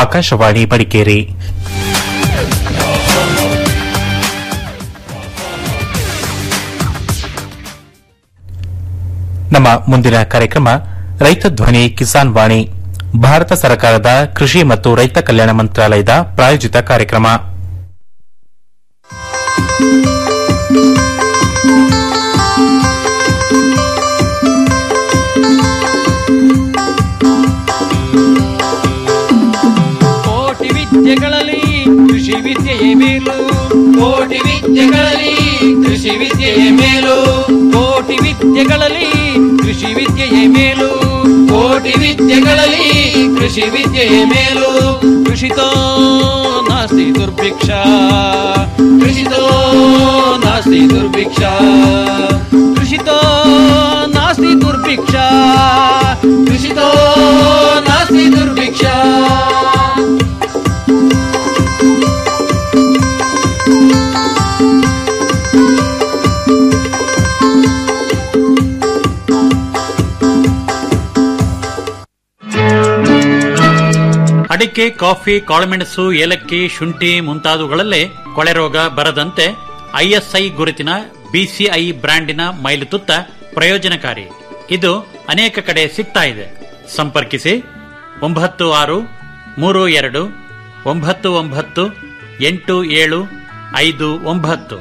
ಆಕಾಶವಾಣಿ ಮಡಿಕೇರಿ ನಮ್ಮ ಮುಂದಿನ ಕಾರ್ಯಕ್ರಮ ರೈತ ಧ್ವನಿ ಕಿಸಾನ್ ವಾಣಿ ಭಾರತ ಸರ್ಕಾರದ ಕೃಷಿ ಮತ್ತು ರೈತ ಕಲ್ಯಾಣ ಮಂತ್ರಾಲಯದ ಪ್ರಾಯೋಜಿತ ಕಾರ್ಯಕ್ರಮ ಕೋಟಿ ವಿದ್ಯೆಗಳಲ್ಲಿ ಕೃಷಿ ವಿದ್ಯೆಯೇ ಮೇಲು ಕೋಟಿ ವಿದ್ಯೆಗಳಲ್ಲಿ ಕೃಷಿ ವಿದ್ಯೆಯೇ ಮೇಲು ಕೋಟಿ ವಿದ್ಯೆಗಳಲ್ಲಿ ಕೃಷಿ ವಿದ್ಯೆಯೇ ಮೇಲು ಕೋಟಿ ವಿದ್ಯೆಗಳಲ್ಲಿ ಕೃಷಿ ವಿದ್ಯೆಯೇ ಮೇಲು ಕೃಷಿತೋ ನಾಸ್ತಿ ದುರ್ಭಿಕ್ಷ ಕೃಷಿತೋ ನಾಸ್ತಿ ದುರ್ಭಿಕ್ಷ ಕೃಷಿತೋ ನಾಸ್ತಿ ದುರ್ಭಿಕ್ಷ ಕೃಷಿತೋ ನಾಸ್ತಿ ದುರ್ಭಿಕ್ಷ ಅಡಿಕೆ ಕಾಫಿ ಕಾಳುಮೆಣಸು ಏಲಕ್ಕಿ ಶುಂಠಿ ಮುಂತಾದವುಗಳಲ್ಲೇ ಕೊಳೆ ರೋಗ ಬರದಂತೆ ಐಎಸ್ಐ ಗುರುತಿನ ಬಿಸಿಐ ಬ್ರ್ಯಾಂಡಿನ ಮೈಲುತುತ್ತ ಪ್ರಯೋಜನಕಾರಿ ಇದು ಅನೇಕ ಕಡೆ ಸಿಗ್ತಾ ಇದೆ ಸಂಪರ್ಕಿಸಿ ಒಂಬತ್ತು ಆರು ಮೂರು ಎರಡು ಒಂಬತ್ತು ಒಂಬತ್ತು ಎಂಟು ಏಳು ಐದು ಒಂಬತ್ತು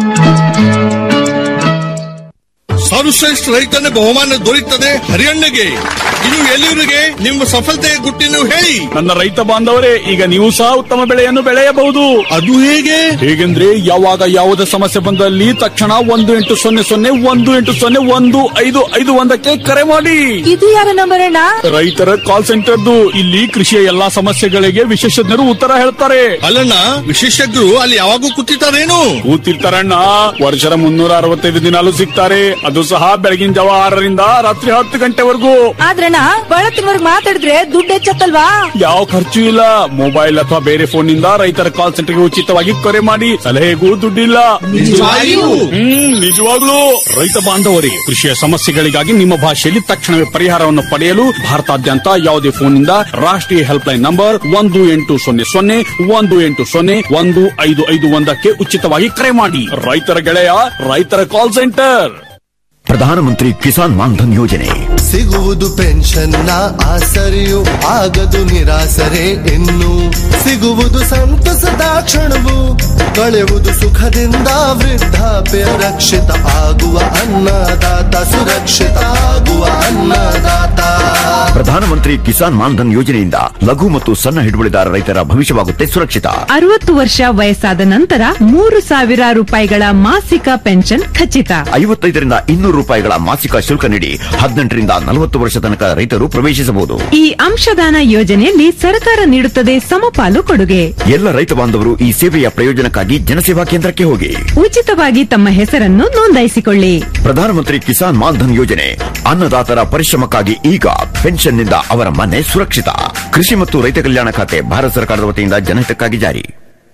ಸರ್ವಶ್ರೇಷ್ಠ ರೈತನ ಬಹುಮಾನ ದೊರೆಯುತ್ತದೆ ಹರಿಯಣ್ಣಗೆ ಇನ್ನು ಎಲ್ಲಿವರಿಗೆ ನಿಮ್ಮ ಸಫಲತೆಯ ಗುಟ್ಟಿನ ಹೇಳಿ ನನ್ನ ರೈತ ಬಾಂಧವರೇ ಈಗ ನೀವು ಸಹ ಉತ್ತಮ ಬೆಳೆಯನ್ನು ಬೆಳೆಯಬಹುದು ಅದು ಹೇಗೆ ಹೇಗೆಂದ್ರೆ ಯಾವಾಗ ಯಾವುದೇ ಸಮಸ್ಯೆ ಬಂದಲ್ಲಿ ತಕ್ಷಣ ಒಂದು ಎಂಟು ಸೊನ್ನೆ ಸೊನ್ನೆ ಒಂದು ಎಂಟು ಸೊನ್ನೆ ಒಂದು ಐದು ಐದು ಒಂದಕ್ಕೆ ಕರೆ ಮಾಡಿ ಇದು ಯಾರ ನಂಬರ್ ಅಣ್ಣ ರೈತರ ಕಾಲ್ ಸೆಂಟರ್ದು ಇಲ್ಲಿ ಕೃಷಿಯ ಎಲ್ಲಾ ಸಮಸ್ಯೆಗಳಿಗೆ ವಿಶೇಷಜ್ಞರು ಉತ್ತರ ಹೇಳ್ತಾರೆ ಅಲ್ಲಣ್ಣ ವಿಶೇಷಜ್ಞರು ಅಲ್ಲಿ ಯಾವಾಗೂ ಕೂತಿರ್ತಾರೇನು ಕೂತಿರ್ತಾರಣ್ಣ ವರ್ಷದ ಮುನ್ನೂರ ಅರವತ್ತೈದು ದಿನಾಲು ಸಿಗ್ತಾರೆ ಅದು ಸಹ ಬೆಳಗಿನ ಜಾವ ಆರರಿಂದ ರಾತ್ರಿ ಹತ್ತು ಗಂಟೆವರೆಗೂ ಆದ್ರಣ್ಣ ಬಳತ್ತಿನವರ್ಗ್ ಮಾತಾಡಿದ್ರೆ ದುಡ್ಡು ಹೆಚ್ಚತ್ತಲ್ವಾ ಯಾವ ಖರ್ಚು ಇಲ್ಲ ಮೊಬೈಲ್ ಅಥವಾ ಬೇರೆ ಫೋನ್ ನಿಂದ ರೈತರ ಕಾಲ್ ಸೆಂಟರ್ಗೆ ಉಚಿತವಾಗಿ ಕರೆ ಮಾಡಿ ಸಲಹೆಗೂ ದುಡ್ಡಿಲ್ಲ ನಿಜವಾಗಿಯೂ? ಹ್ಮ್ ನಿಜವಾಗ್ಲೂ ರೈತ ಬಾಂಧವರಿಗೆ ಕೃಷಿಯ ಸಮಸ್ಯೆಗಳಿಗಾಗಿ ನಿಮ್ಮ ಭಾಷೆಯಲ್ಲಿ ತಕ್ಷಣವೇ ಪರಿಹಾರವನ್ನು ಪಡೆಯಲು ಭಾರತಾದ್ಯಂತ ಯಾವುದೇ ಫೋನ್ನಿಂದ ರಾಷ್ಟ್ರೀಯ ಹೆಲ್ಪ್ ಲೈನ್ ನಂಬರ್ ಒಂದು ಎಂಟು ಸೊನ್ನೆ ಸೊನ್ನೆ ಒಂದು ಎಂಟು ಸೊನ್ನೆ ಒಂದು ಐದು ಐದು ಒಂದಕ್ಕೆ ಉಚಿತವಾಗಿ ಕರೆ ಮಾಡಿ ರೈತರ ಗೆಳೆಯ ರೈತರ ಕಾಲ್ ಸೆಂಟರ್ ಪ್ರಧಾನಮಂತ್ರಿ ಕಿಸಾನ್ ಮಾನ್ಧನ್ ಯೋಜನೆ ಸಿಗುವುದು ಪೆನ್ಷನ್ನ ಆಸರೆಯು ಆಗದು ನಿರಾಸರೆ ಇನ್ನು ಸಿಗುವುದು ಸಂತಸದ ಕ್ಷಣವು ಕಳೆಯುವುದು ಸುಖದಿಂದ ವೃದ್ಧಾಪ್ಯ ರಕ್ಷಿತ ಆಗುವ ಅನ್ನದಾತ ಸುರಕ್ಷಿತ ಆಗುವ ಅನ್ನದಾತ ಪ್ರಧಾನಮಂತ್ರಿ ಕಿಸಾನ್ ಮಾನ್ಧನ್ ಯೋಜನೆಯಿಂದ ಲಘು ಮತ್ತು ಸಣ್ಣ ಹಿಡುವಳಿದಾರ ರೈತರ ಭವಿಷ್ಯವಾಗುತ್ತೆ ಸುರಕ್ಷಿತ ಅರವತ್ತು ವರ್ಷ ವಯಸ್ಸಾದ ನಂತರ ಮೂರು ಸಾವಿರ ರೂಪಾಯಿಗಳ ಮಾಸಿಕ ಪೆನ್ಷನ್ ಖಚಿತ ಐವತ್ತೈದರಿಂದ ಇನ್ನೂರು ರೂಪಾಯಿಗಳ ಮಾಸಿಕ ಶುಲ್ಕ ನೀಡಿ ಹದಿನೆಂಟರಿಂದ ನಲವತ್ತು ವರ್ಷ ತನಕ ರೈತರು ಪ್ರವೇಶಿಸಬಹುದು ಈ ಅಂಶದಾನ ಯೋಜನೆಯಲ್ಲಿ ಸರ್ಕಾರ ನೀಡುತ್ತದೆ ಸಮಪಾಲು ಕೊಡುಗೆ ಎಲ್ಲ ರೈತ ಬಾಂಧವರು ಈ ಸೇವೆಯ ಪ್ರಯೋಜನಕ್ಕಾಗಿ ಜನಸೇವಾ ಕೇಂದ್ರಕ್ಕೆ ಹೋಗಿ ಉಚಿತವಾಗಿ ತಮ್ಮ ಹೆಸರನ್ನು ನೋಂದಾಯಿಸಿಕೊಳ್ಳಿ ಪ್ರಧಾನಮಂತ್ರಿ ಕಿಸಾನ್ ಮಾನ್ಧನ್ ಯೋಜನೆ ಅನ್ನದಾತರ ಪರಿಶ್ರಮಕ್ಕಾಗಿ ಈಗ ಪೆನ್ಷನ್ನಿಂದ ಅವರ ಮನೆ ಸುರಕ್ಷಿತ ಕೃಷಿ ಮತ್ತು ರೈತ ಕಲ್ಯಾಣ ಖಾತೆ ಭಾರತ ಸರ್ಕಾರದ ವತಿಯಿಂದ ಜನಹಿತಕ್ಕಾಗಿ ಜಾರಿ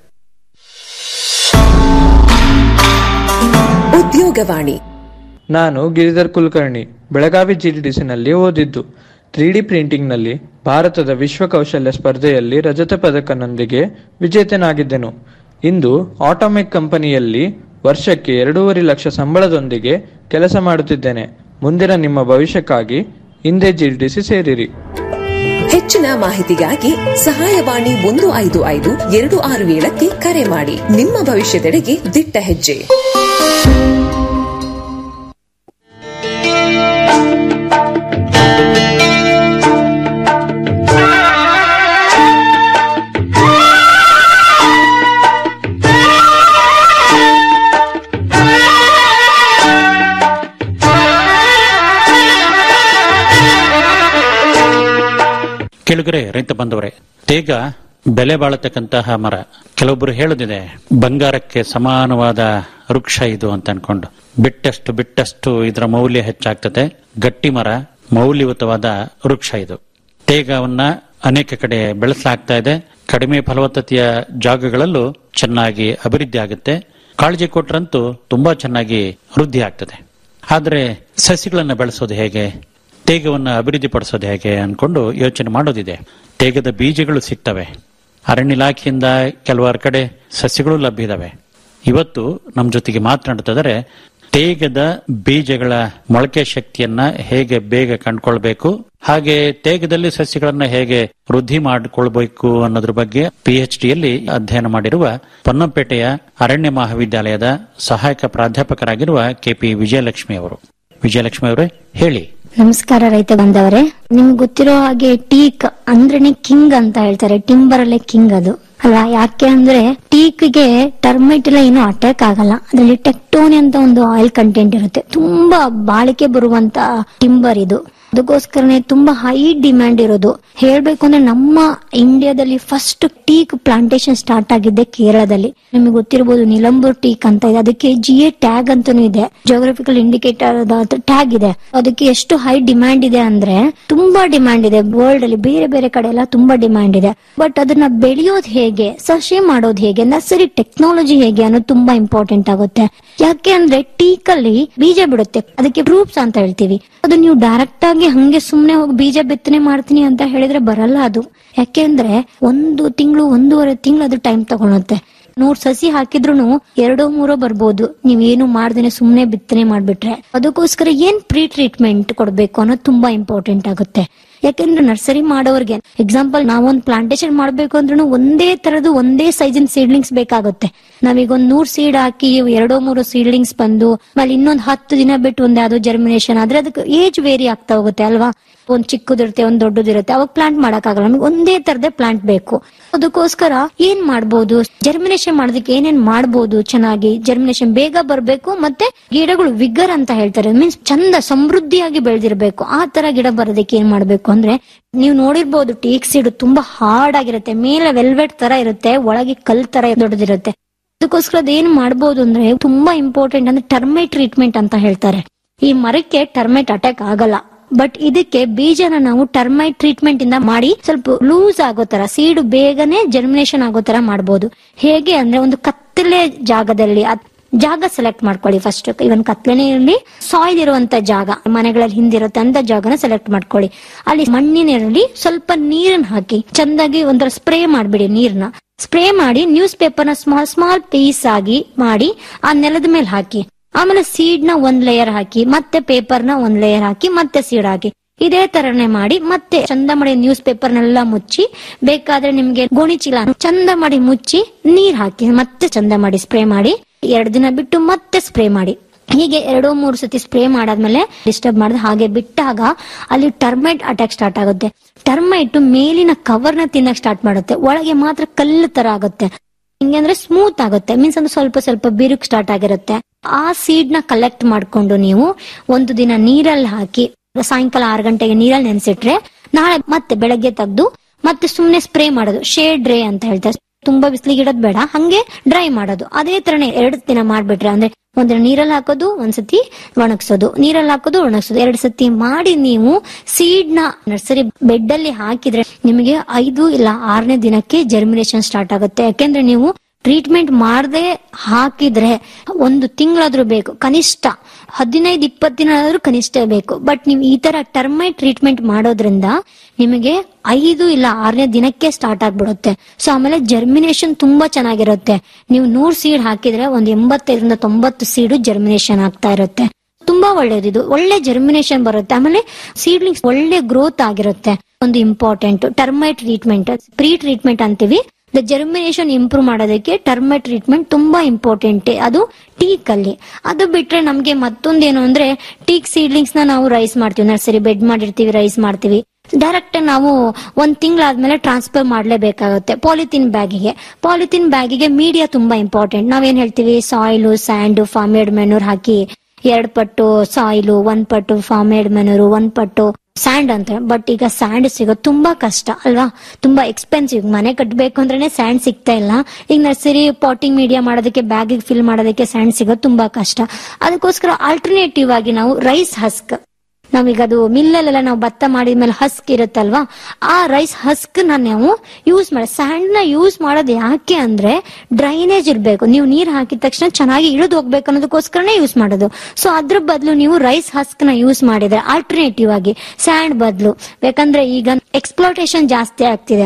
ಉದ್ಯೋಗವಾಣಿ ನಾನು ಗಿರಿಧರ್ ಕುಲಕರ್ಣಿ ಬೆಳಗಾವಿ ಜಿಡಿಡಿಸಿನಲ್ಲಿ ಓದಿದ್ದು ತ್ರೀ ಡಿ ಪ್ರಿಂಟಿಂಗ್ನಲ್ಲಿ ಭಾರತದ ವಿಶ್ವ ಕೌಶಲ್ಯ ಸ್ಪರ್ಧೆಯಲ್ಲಿ ರಜತ ಪದಕನೊಂದಿಗೆ ವಿಜೇತನಾಗಿದ್ದೆನು ಇಂದು ಆಟೋಮೆಕ್ ಕಂಪನಿಯಲ್ಲಿ ವರ್ಷಕ್ಕೆ ಎರಡೂವರೆ ಲಕ್ಷ ಸಂಬಳದೊಂದಿಗೆ ಕೆಲಸ ಮಾಡುತ್ತಿದ್ದೇನೆ ಮುಂದಿನ ನಿಮ್ಮ ಭವಿಷ್ಯಕ್ಕಾಗಿ ಹಿಂದೆ ಜಿಡಿಡಿಸಿ ಸೇರಿರಿ ಹೆಚ್ಚಿನ ಮಾಹಿತಿಗಾಗಿ ಸಹಾಯವಾಣಿ ಒಂದು ಐದು ಐದು ಎರಡು ಆರು ಏಳಕ್ಕೆ ಕರೆ ಮಾಡಿ ನಿಮ್ಮ ಭವಿಷ್ಯದೆಡೆಗೆ ದಿಟ್ಟ ಹೆಜ್ಜೆ ಕೆಳಗರೆ ರೈತ ಬಂದವರೇ ತೇಗ ಬೆಲೆ ಬಾಳತಕ್ಕಂತಹ ಮರ ಕೆಲವೊಬ್ಬರು ಹೇಳುದಿದೆ ಬಂಗಾರಕ್ಕೆ ಸಮಾನವಾದ ವೃಕ್ಷ ಇದು ಅಂತ ಅನ್ಕೊಂಡು ಬಿಟ್ಟಷ್ಟು ಬಿಟ್ಟಷ್ಟು ಇದರ ಮೌಲ್ಯ ಹೆಚ್ಚಾಗ್ತದೆ ಗಟ್ಟಿ ಮರ ಮೌಲ್ಯಯುತವಾದ ವೃಕ್ಷ ಇದು ತೇಗವನ್ನ ಅನೇಕ ಕಡೆ ಬೆಳೆಸಲಾಗ್ತಾ ಇದೆ ಕಡಿಮೆ ಫಲವತ್ತತೆಯ ಜಾಗಗಳಲ್ಲೂ ಚೆನ್ನಾಗಿ ಅಭಿವೃದ್ಧಿ ಆಗುತ್ತೆ ಕಾಳಜಿ ಕೊಟ್ರಂತೂ ತುಂಬಾ ಚೆನ್ನಾಗಿ ವೃದ್ಧಿ ಆಗ್ತದೆ ಆದ್ರೆ ಸಸಿಗಳನ್ನ ಬೆಳೆಸೋದು ಹೇಗೆ ತೇಗವನ್ನು ಅಭಿವೃದ್ಧಿಪಡಿಸೋದು ಹೇಗೆ ಅನ್ಕೊಂಡು ಯೋಚನೆ ಮಾಡೋದಿದೆ ತೇಗದ ಬೀಜಗಳು ಸಿಗ್ತವೆ ಅರಣ್ಯ ಇಲಾಖೆಯಿಂದ ಕೆಲವಾರು ಕಡೆ ಸಸ್ಯಗಳು ಲಭ್ಯ ಇದಾವೆ ಇವತ್ತು ನಮ್ಮ ಜೊತೆಗೆ ಮಾತನಾಡ್ತಿದ್ದಾರೆ ತೇಗದ ಬೀಜಗಳ ಮೊಳಕೆ ಶಕ್ತಿಯನ್ನ ಹೇಗೆ ಬೇಗ ಕಂಡುಕೊಳ್ಬೇಕು ಹಾಗೆ ತೇಗದಲ್ಲಿ ಸಸ್ಯಗಳನ್ನ ಹೇಗೆ ವೃದ್ಧಿ ಮಾಡಿಕೊಳ್ಬೇಕು ಅನ್ನೋದ್ರ ಬಗ್ಗೆ ಪಿ ಎಚ್ ಡಿಯಲ್ಲಿ ಅಧ್ಯಯನ ಮಾಡಿರುವ ಪೊನ್ನಂಪೇಟೆಯ ಅರಣ್ಯ ಮಹಾವಿದ್ಯಾಲಯದ ಸಹಾಯಕ ಪ್ರಾಧ್ಯಾಪಕರಾಗಿರುವ ಕೆಪಿ ವಿಜಯಲಕ್ಷ್ಮಿ ಅವರು ವಿಜಯಲಕ್ಷ್ಮಿ ಅವರೇ ಹೇಳಿ ನಮಸ್ಕಾರ ರೈತ ಬಂದವರೇ ನಿಮ್ಗೆ ಗೊತ್ತಿರೋ ಹಾಗೆ ಟೀಕ್ ಅಂದ್ರೇನೆ ಕಿಂಗ್ ಅಂತ ಹೇಳ್ತಾರೆ ಟಿಂಬರ್ ಅಲ್ಲೇ ಕಿಂಗ್ ಅದು ಅಲ್ವಾ ಯಾಕೆ ಅಂದ್ರೆ ಟೀಕ್ ಗೆ ಟರ್ಮೈಟ್ ಎಲ್ಲ ಏನು ಅಟ್ಯಾಕ್ ಆಗಲ್ಲ ಅದ್ರಲ್ಲಿ ಟೆಕ್ಟೋನಿ ಅಂತ ಒಂದು ಆಯಿಲ್ ಕಂಟೆಂಟ್ ಇರುತ್ತೆ ತುಂಬಾ ಬಾಳಿಕೆ ಬರುವಂತ ಟಿಂಬರ್ ಇದು ಅದಕ್ಕೋಸ್ಕರನೇ ತುಂಬಾ ಹೈ ಡಿಮ್ಯಾಂಡ್ ಇರೋದು ಹೇಳ್ಬೇಕು ಅಂದ್ರೆ ನಮ್ಮ ಇಂಡಿಯಾದಲ್ಲಿ ಫಸ್ಟ್ ಟೀಕ್ ಪ್ಲಾಂಟೇಶನ್ ಸ್ಟಾರ್ಟ್ ಆಗಿದ್ದೆ ಕೇರಳದಲ್ಲಿ ನಿಮಗೆ ಗೊತ್ತಿರಬಹುದು ನಿಲಂಬೂರ್ ಟೀಕ್ ಅಂತ ಇದೆ ಅದಕ್ಕೆ ಜಿ ಎ ಟ್ಯಾಗ್ ಅಂತಾನೂ ಇದೆ ಜೋಗ್ರಫಿಕಲ್ ಇಂಡಿಕೇಟರ್ ಟ್ಯಾಗ್ ಇದೆ ಅದಕ್ಕೆ ಎಷ್ಟು ಹೈ ಡಿಮ್ಯಾಂಡ್ ಇದೆ ಅಂದ್ರೆ ತುಂಬಾ ಡಿಮ್ಯಾಂಡ್ ಇದೆ ವರ್ಲ್ಡ್ ಅಲ್ಲಿ ಬೇರೆ ಬೇರೆ ಕಡೆ ಎಲ್ಲ ತುಂಬಾ ಡಿಮ್ಯಾಂಡ್ ಇದೆ ಬಟ್ ಅದನ್ನ ಬೆಳೆಯೋದು ಹೇಗೆ ಸಸಿ ಮಾಡೋದು ಹೇಗೆ ನರ್ಸರಿ ಟೆಕ್ನಾಲಜಿ ಹೇಗೆ ಅನ್ನೋದು ತುಂಬಾ ಇಂಪಾರ್ಟೆಂಟ್ ಆಗುತ್ತೆ ಯಾಕೆ ಅಂದ್ರೆ ಟೀಕ್ ಅಲ್ಲಿ ಬೀಜ ಬಿಡುತ್ತೆ ಅದಕ್ಕೆ ಪ್ರೂಫ್ಸ್ ಅಂತ ಹೇಳ್ತೀವಿ ಅದು ನೀವು ಡೈರೆಕ್ಟ್ ಆಗಿ ಹಂಗೆ ಸುಮ್ನೆ ಹೋಗಿ ಬೀಜ ಬಿತ್ತನೆ ಮಾಡ್ತೀನಿ ಅಂತ ಹೇಳಿದ್ರೆ ಬರಲ್ಲ ಅದು ಯಾಕೆಂದ್ರೆ ಒಂದು ತಿಂಗಳು ಒಂದೂವರೆ ತಿಂಗಳು ಅದು ಟೈಮ್ ತಗೊಳುತ್ತೆ ನೂರ್ ಸಸಿ ಹಾಕಿದ್ರು ಎರಡೋ ಮೂರೋ ಬರ್ಬೋದು ನೀವೇನು ಮಾಡ್ದೇನೆ ಸುಮ್ನೆ ಬಿತ್ತನೆ ಮಾಡ್ಬಿಟ್ರೆ ಅದಕ್ಕೋಸ್ಕರ ಏನ್ ಪ್ರೀ ಟ್ರೀಟ್ಮೆಂಟ್ ಕೊಡ್ಬೇಕು ಅನ್ನೋದು ತುಂಬಾ ಇಂಪಾರ್ಟೆಂಟ್ ಆಗುತ್ತೆ ಯಾಕೆಂದ್ರೆ ನರ್ಸರಿ ಮಾಡೋರ್ಗೆ ಎಕ್ಸಾಂಪಲ್ ನಾವೊಂದ್ ಪ್ಲಾಂಟೇಶನ್ ಮಾಡ್ಬೇಕು ಅಂದ್ರೂ ಒಂದೇ ತರದ್ದು ಒಂದೇ ಸೈಜಿನ ಸೀಡ್ಲಿಂಗ್ಸ್ ಬೇಕಾಗುತ್ತೆ ನಾವೀಗ ಒಂದ್ ನೂರ್ ಸೀಡ್ ಹಾಕಿ ಎರಡೋ ಮೂರು ಸೀಡ್ಲಿಂಗ್ಸ್ ಬಂದು ಆಮೇಲೆ ಇನ್ನೊಂದ್ ಹತ್ತು ದಿನ ಬಿಟ್ಟು ಒಂದ್ ಯಾವ್ದೋ ಜರ್ಮಿನೇಷನ್ ಆದ್ರೆ ಅದಕ್ಕೆ ಏಜ್ ವೇರಿ ಆಗ್ತಾ ಹೋಗುತ್ತೆ ಅಲ್ವಾ ಒಂದ್ ಚಿಕ್ಕದಿರುತ್ತೆ ಒಂದ್ ದೊಡ್ಡದಿರುತ್ತೆ ಅವಾಗ ಪ್ಲಾಂಟ್ ಮಾಡಕ್ಕಾಗಲ್ಲ ನಮಗೆ ಒಂದೇ ತರದೇ ಪ್ಲಾಂಟ್ ಬೇಕು ಅದಕ್ಕೋಸ್ಕರ ಏನ್ ಮಾಡ್ಬೋದು ಜರ್ಮಿನೇಷನ್ ಮಾಡೋದಕ್ಕೆ ಏನೇನ್ ಮಾಡ್ಬೋದು ಚೆನ್ನಾಗಿ ಜರ್ಮಿನೇಷನ್ ಬೇಗ ಬರ್ಬೇಕು ಮತ್ತೆ ಗಿಡಗಳು ವಿಗರ್ ಅಂತ ಹೇಳ್ತಾರೆ ಮೀನ್ಸ್ ಚಂದ ಸಮೃದ್ಧಿಯಾಗಿ ಬೆಳೆದಿರ್ಬೇಕು ಆ ತರ ಗಿಡ ಬರೋದಕ್ಕೆ ಏನ್ ಮಾಡ್ಬೇಕು ಅಂದ್ರೆ ನೀವು ನೋಡಿರ್ಬೋದು ಟೀಕ್ ಸೀಡ್ ತುಂಬಾ ಹಾರ್ಡ್ ಆಗಿರುತ್ತೆ ಮೇಲೆ ವೆಲ್ವೆಟ್ ತರ ಇರುತ್ತೆ ಒಳಗೆ ಕಲ್ ತರ ದೊಡ್ಡದಿರುತ್ತೆ ಅದಕ್ಕೋಸ್ಕರ ಅದೇನ್ ಮಾಡ್ಬೋದು ಅಂದ್ರೆ ತುಂಬಾ ಇಂಪಾರ್ಟೆಂಟ್ ಅಂದ್ರೆ ಟರ್ಮೈಟ್ ಟ್ರೀಟ್ಮೆಂಟ್ ಅಂತ ಹೇಳ್ತಾರೆ ಈ ಮರಕ್ಕೆ ಟರ್ಮೈಟ್ ಅಟ್ಯಾಕ್ ಆಗಲ್ಲ ಬಟ್ ಇದಕ್ಕೆ ಬೀಜನ ನಾವು ಟರ್ಮೈಟ್ ಟ್ರೀಟ್ಮೆಂಟ್ ಇಂದ ಮಾಡಿ ಸ್ವಲ್ಪ ಲೂಸ್ ಆಗೋ ತರ ಸೀಡ್ ಬೇಗನೆ ಜರ್ಮಿನೇಷನ್ ಆಗೋ ತರ ಮಾಡ್ಬೋದು ಹೇಗೆ ಅಂದ್ರೆ ಒಂದು ಕತ್ತಲೆ ಜಾಗದಲ್ಲಿ ಅದ್- ಜಾಗ ಸೆಲೆಕ್ಟ್ ಮಾಡ್ಕೊಳ್ಳಿ ಫಸ್ಟ್ ಇವನ್ ಕತ್ಲೆನೇ ಇರಲಿ ಸಾಯಿಲ್ ಇರುವಂತ ಜಾಗ ಮನೆಗಳಲ್ಲಿ ಹಿಂದಿರುತ್ತೆ ಅಂತ ಜಾಗನ ಸೆಲೆಕ್ಟ್ ಮಾಡ್ಕೊಳ್ಳಿ ಅಲ್ಲಿ ಮಣ್ಣಿನಲ್ಲಿ ಸ್ವಲ್ಪ ನೀರನ್ನ ಹಾಕಿ ಚಂದಾಗಿ ಒಂಥರ ಸ್ಪ್ರೇ ಮಾಡ್ಬಿಡಿ ನೀರ್ನ ಸ್ಪ್ರೇ ಮಾಡಿ ನ್ಯೂಸ್ ಪೇಪರ್ನ ಸ್ಮಾಲ್ ಸ್ಮಾಲ್ ಪೀಸ್ ಆಗಿ ಮಾಡಿ ಆ ನೆಲದ ಮೇಲೆ ಹಾಕಿ ಆಮೇಲೆ ಸೀಡ್ ನ ಒಂದ್ ಲೇಯರ್ ಹಾಕಿ ಮತ್ತೆ ಪೇಪರ್ ನ ಒಂದ್ ಲೇಯರ್ ಹಾಕಿ ಮತ್ತೆ ಸೀಡ್ ಹಾಕಿ ಇದೇ ತರನೇ ಮಾಡಿ ಮತ್ತೆ ಚಂದ ಮಾಡಿ ನ್ಯೂಸ್ ಪೇಪರ್ನೆಲ್ಲ ಮುಚ್ಚಿ ಬೇಕಾದ್ರೆ ನಿಮ್ಗೆ ಗೋಣಿ ಚೀಲ ಚಂದ ಮಾಡಿ ಮುಚ್ಚಿ ನೀರ್ ಹಾಕಿ ಮತ್ತೆ ಚಂದ ಮಾಡಿ ಸ್ಪ್ರೇ ಮಾಡಿ ಎರಡ್ ದಿನ ಬಿಟ್ಟು ಮತ್ತೆ ಸ್ಪ್ರೇ ಮಾಡಿ ಹೀಗೆ ಎರಡೋ ಮೂರು ಸತಿ ಸ್ಪ್ರೇ ಮಾಡಾದ್ಮೇಲೆ ಡಿಸ್ಟರ್ಬ್ ಮಾಡಿದ ಹಾಗೆ ಬಿಟ್ಟಾಗ ಅಲ್ಲಿ ಟರ್ಮೈಟ್ ಅಟ್ಯಾಕ್ ಸ್ಟಾರ್ಟ್ ಆಗುತ್ತೆ ಟರ್ಮೈಟ್ ಮೇಲಿನ ಕವರ್ ನ ತಿನ್ನಕ್ ಸ್ಟಾರ್ಟ್ ಮಾಡುತ್ತೆ ಒಳಗೆ ಮಾತ್ರ ಕಲ್ಲು ತರ ಆಗುತ್ತೆ ಹಿಂಗೆ ಅಂದ್ರೆ ಸ್ಮೂತ್ ಆಗುತ್ತೆ ಮೀನ್ಸ್ ಅಂದ್ರೆ ಸ್ವಲ್ಪ ಸ್ವಲ್ಪ ಬಿರುಕು ಸ್ಟಾರ್ಟ್ ಆಗಿರುತ್ತೆ ಆ ಸೀಡ್ ನ ಕಲೆಕ್ಟ್ ಮಾಡ್ಕೊಂಡು ನೀವು ಒಂದು ದಿನ ನೀರಲ್ಲಿ ಹಾಕಿ ಸಾಯಂಕಾಲ ಆರು ಗಂಟೆಗೆ ನೀರಲ್ಲಿ ನೆನೆಸಿಟ್ರೆ ನಾಳೆ ಮತ್ತೆ ಬೆಳಗ್ಗೆ ತೆಗ್ದು ಮತ್ತೆ ಸುಮ್ನೆ ಸ್ಪ್ರೇ ಮಾಡೋದು ಶೇಡ್ ಡ್ರೈ ಅಂತ ಹೇಳ್ತಾರೆ ತುಂಬಾ ಬಿಸಿಲಿಗೆ ಇಡೋದ್ ಬೇಡ ಹಂಗೆ ಡ್ರೈ ಮಾಡೋದು ಅದೇ ತರನೇ ಎರಡು ದಿನ ಮಾಡ್ಬಿಟ್ರೆ ಅಂದ್ರೆ ಒಂದಿನ ನೀರಲ್ಲಿ ಹಾಕೋದು ಒಂದ್ಸತಿ ಒಣಗ್ಸೋದು ನೀರಲ್ಲಿ ಹಾಕೋದು ಒಣಗ್ಸೋದು ಎರಡು ಸತಿ ಮಾಡಿ ನೀವು ಸೀಡ್ ನ ನರ್ಸರಿ ಬೆಡ್ ಅಲ್ಲಿ ಹಾಕಿದ್ರೆ ನಿಮಗೆ ಐದು ಇಲ್ಲ ಆರನೇ ದಿನಕ್ಕೆ ಜರ್ಮಿನೇಷನ್ ಸ್ಟಾರ್ಟ್ ಆಗುತ್ತೆ ಯಾಕೆಂದ್ರೆ ನೀವು ಟ್ರೀಟ್ಮೆಂಟ್ ಮಾಡದೆ ಹಾಕಿದ್ರೆ ಒಂದು ತಿಂಗಳಾದ್ರೂ ಬೇಕು ಕನಿಷ್ಠ ಹದಿನೈದು ಇಪ್ಪತ್ತು ದಿನ ಆದ್ರೂ ಕನಿಷ್ಠ ಬೇಕು ಬಟ್ ನೀವು ಈ ತರ ಟರ್ಮೈಟ್ ಟ್ರೀಟ್ಮೆಂಟ್ ಮಾಡೋದ್ರಿಂದ ನಿಮಗೆ ಐದು ಇಲ್ಲ ಆರನೇ ದಿನಕ್ಕೆ ಸ್ಟಾರ್ಟ್ ಆಗ್ಬಿಡುತ್ತೆ ಸೊ ಆಮೇಲೆ ಜರ್ಮಿನೇಷನ್ ತುಂಬಾ ಚೆನ್ನಾಗಿರುತ್ತೆ ನೀವು ನೂರ್ ಸೀಡ್ ಹಾಕಿದ್ರೆ ಒಂದ್ ಎಂಬತ್ತೈದರಿಂದ ತೊಂಬತ್ತು ಸೀಡು ಜರ್ಮಿನೇಷನ್ ಆಗ್ತಾ ಇರುತ್ತೆ ತುಂಬಾ ಒಳ್ಳೇದು ಇದು ಒಳ್ಳೆ ಜರ್ಮಿನೇಷನ್ ಬರುತ್ತೆ ಆಮೇಲೆ ಸೀಡ್ಲಿಂಗ್ಸ್ ಒಳ್ಳೆ ಗ್ರೋತ್ ಆಗಿರುತ್ತೆ ಒಂದು important termite treatment pre treatment ಅಂತೀವಿ ದ ಜರ್ಮಿನೇಷನ್ ಇಂಪ್ರೂವ್ ಮಾಡೋದಕ್ಕೆ ಟರ್ಮೈಟ್ ಟ್ರೀಟ್ಮೆಂಟ್ ತುಂಬಾ ಇಂಪಾರ್ಟೆಂಟ್ ಅದು ಟೀಕ್ ಅಲ್ಲಿ ಅದು ಬಿಟ್ರೆ ನಮ್ಗೆ ಮತ್ತೊಂದೇನು ಅಂದ್ರೆ ಟೀಕ್ ಸೀಡ್ಲಿಂಗ್ಸ್ ನ ನಾವು ರೈಸ್ ಮಾಡ್ತೀವಿ ನರ್ಸರಿ ಬೆಡ್ ಮಾಡಿರ್ತೀವಿ ರೈಸ್ ಮಾಡ್ತೀವಿ ಡೈರೆಕ್ಟ್ ನಾವು ಒಂದ್ ತಿಂಗಳಾದ್ಮೇಲೆ ಟ್ರಾನ್ಸ್ಫರ್ ಮಾಡ್ಲೇಬೇಕಾಗುತ್ತೆ ಪಾಲಿಥಿನ್ ಬ್ಯಾಗಿಗೆ ಪಾಲಿಥಿನ್ ಬ್ಯಾಗಿಗೆ ಮೀಡಿಯಾ ತುಂಬಾ ಇಂಪಾರ್ಟೆಂಟ್ ನಾವೇನ್ ಹೇಳ್ತೀವಿ ಸಾಯಿಲು ಸ್ಯಾಂಡ್ ಫಾರ್ಮೇಡ್ ಮೆನೂರ್ ಹಾಕಿ ಎರಡ್ ಪಟ್ಟು ಸಾಯಿಲು ಒಂದ್ ಪಟ್ಟು ಫಾರ್ಮೇಡ್ ಮೆನೂರು ಒಂದ್ ಪಟ್ಟು ಸ್ಯಾಂಡ್ ಅಂತ ಬಟ್ ಈಗ ಸ್ಯಾಂಡ್ ಸಿಗೋದು ತುಂಬಾ ಕಷ್ಟ ಅಲ್ವಾ ತುಂಬಾ ಎಕ್ಸ್ಪೆನ್ಸಿವ್ ಮನೆ ಕಟ್ಟಬೇಕು ಅಂದ್ರೇನೆ ಸ್ಯಾಂಡ್ ಸಿಗ್ತಾ ಇಲ್ಲ ಈಗ ನರ್ಸರಿ ಪಾಟಿಂಗ್ ಮೀಡಿಯಾ ಮಾಡೋದಕ್ಕೆ ಬ್ಯಾಗ್ ಫಿಲ್ ಮಾಡೋದಕ್ಕೆ ಸ್ಯಾಂಡ್ ಸಿಗೋದು ತುಂಬಾ ಕಷ್ಟ ಅದಕ್ಕೋಸ್ಕರ ಆಲ್ಟರ್ನೇಟಿವ್ ಆಗಿ ನಾವು ರೈಸ್ ಹಸ್ಕ್ ನಾವೀಗ ಅದು ಮಿಲ್ಲಲ್ಲೆಲ್ಲ ನಾವು ಭತ್ತ ಮಾಡಿದ್ಮೇಲೆ ಹಸ್ಕ್ ಇರುತ್ತಲ್ವಾ ಆ ರೈಸ್ ಹಸ್ಕ್ ನ ನಾವು ಯೂಸ್ ಮಾಡಿ ಸ್ಯಾಂಡ್ ನ ಯೂಸ್ ಮಾಡೋದು ಯಾಕೆ ಅಂದ್ರೆ ಡ್ರೈನೇಜ್ ಇರ್ಬೇಕು ನೀವು ನೀರ್ ಹಾಕಿದ ತಕ್ಷಣ ಚೆನ್ನಾಗಿ ಇಳಿದು ಹೋಗ್ಬೇಕು ಅನ್ನೋದಕ್ಕೋಸ್ಕರನೇ ಯೂಸ್ ಮಾಡೋದು ಸೊ ಅದ್ರ ಬದಲು ನೀವು ರೈಸ್ ಹಸ್ಕ್ ನ ಯೂಸ್ ಮಾಡಿದ್ರೆ ಆಲ್ಟರ್ನೇಟಿವ್ ಆಗಿ ಸ್ಯಾಂಡ್ ಬದಲು ಯಾಕಂದ್ರೆ ಈಗ ಎಕ್ಸ್ಪ್ಲೋಟೇಷನ್ ಜಾಸ್ತಿ ಆಗ್ತಿದೆ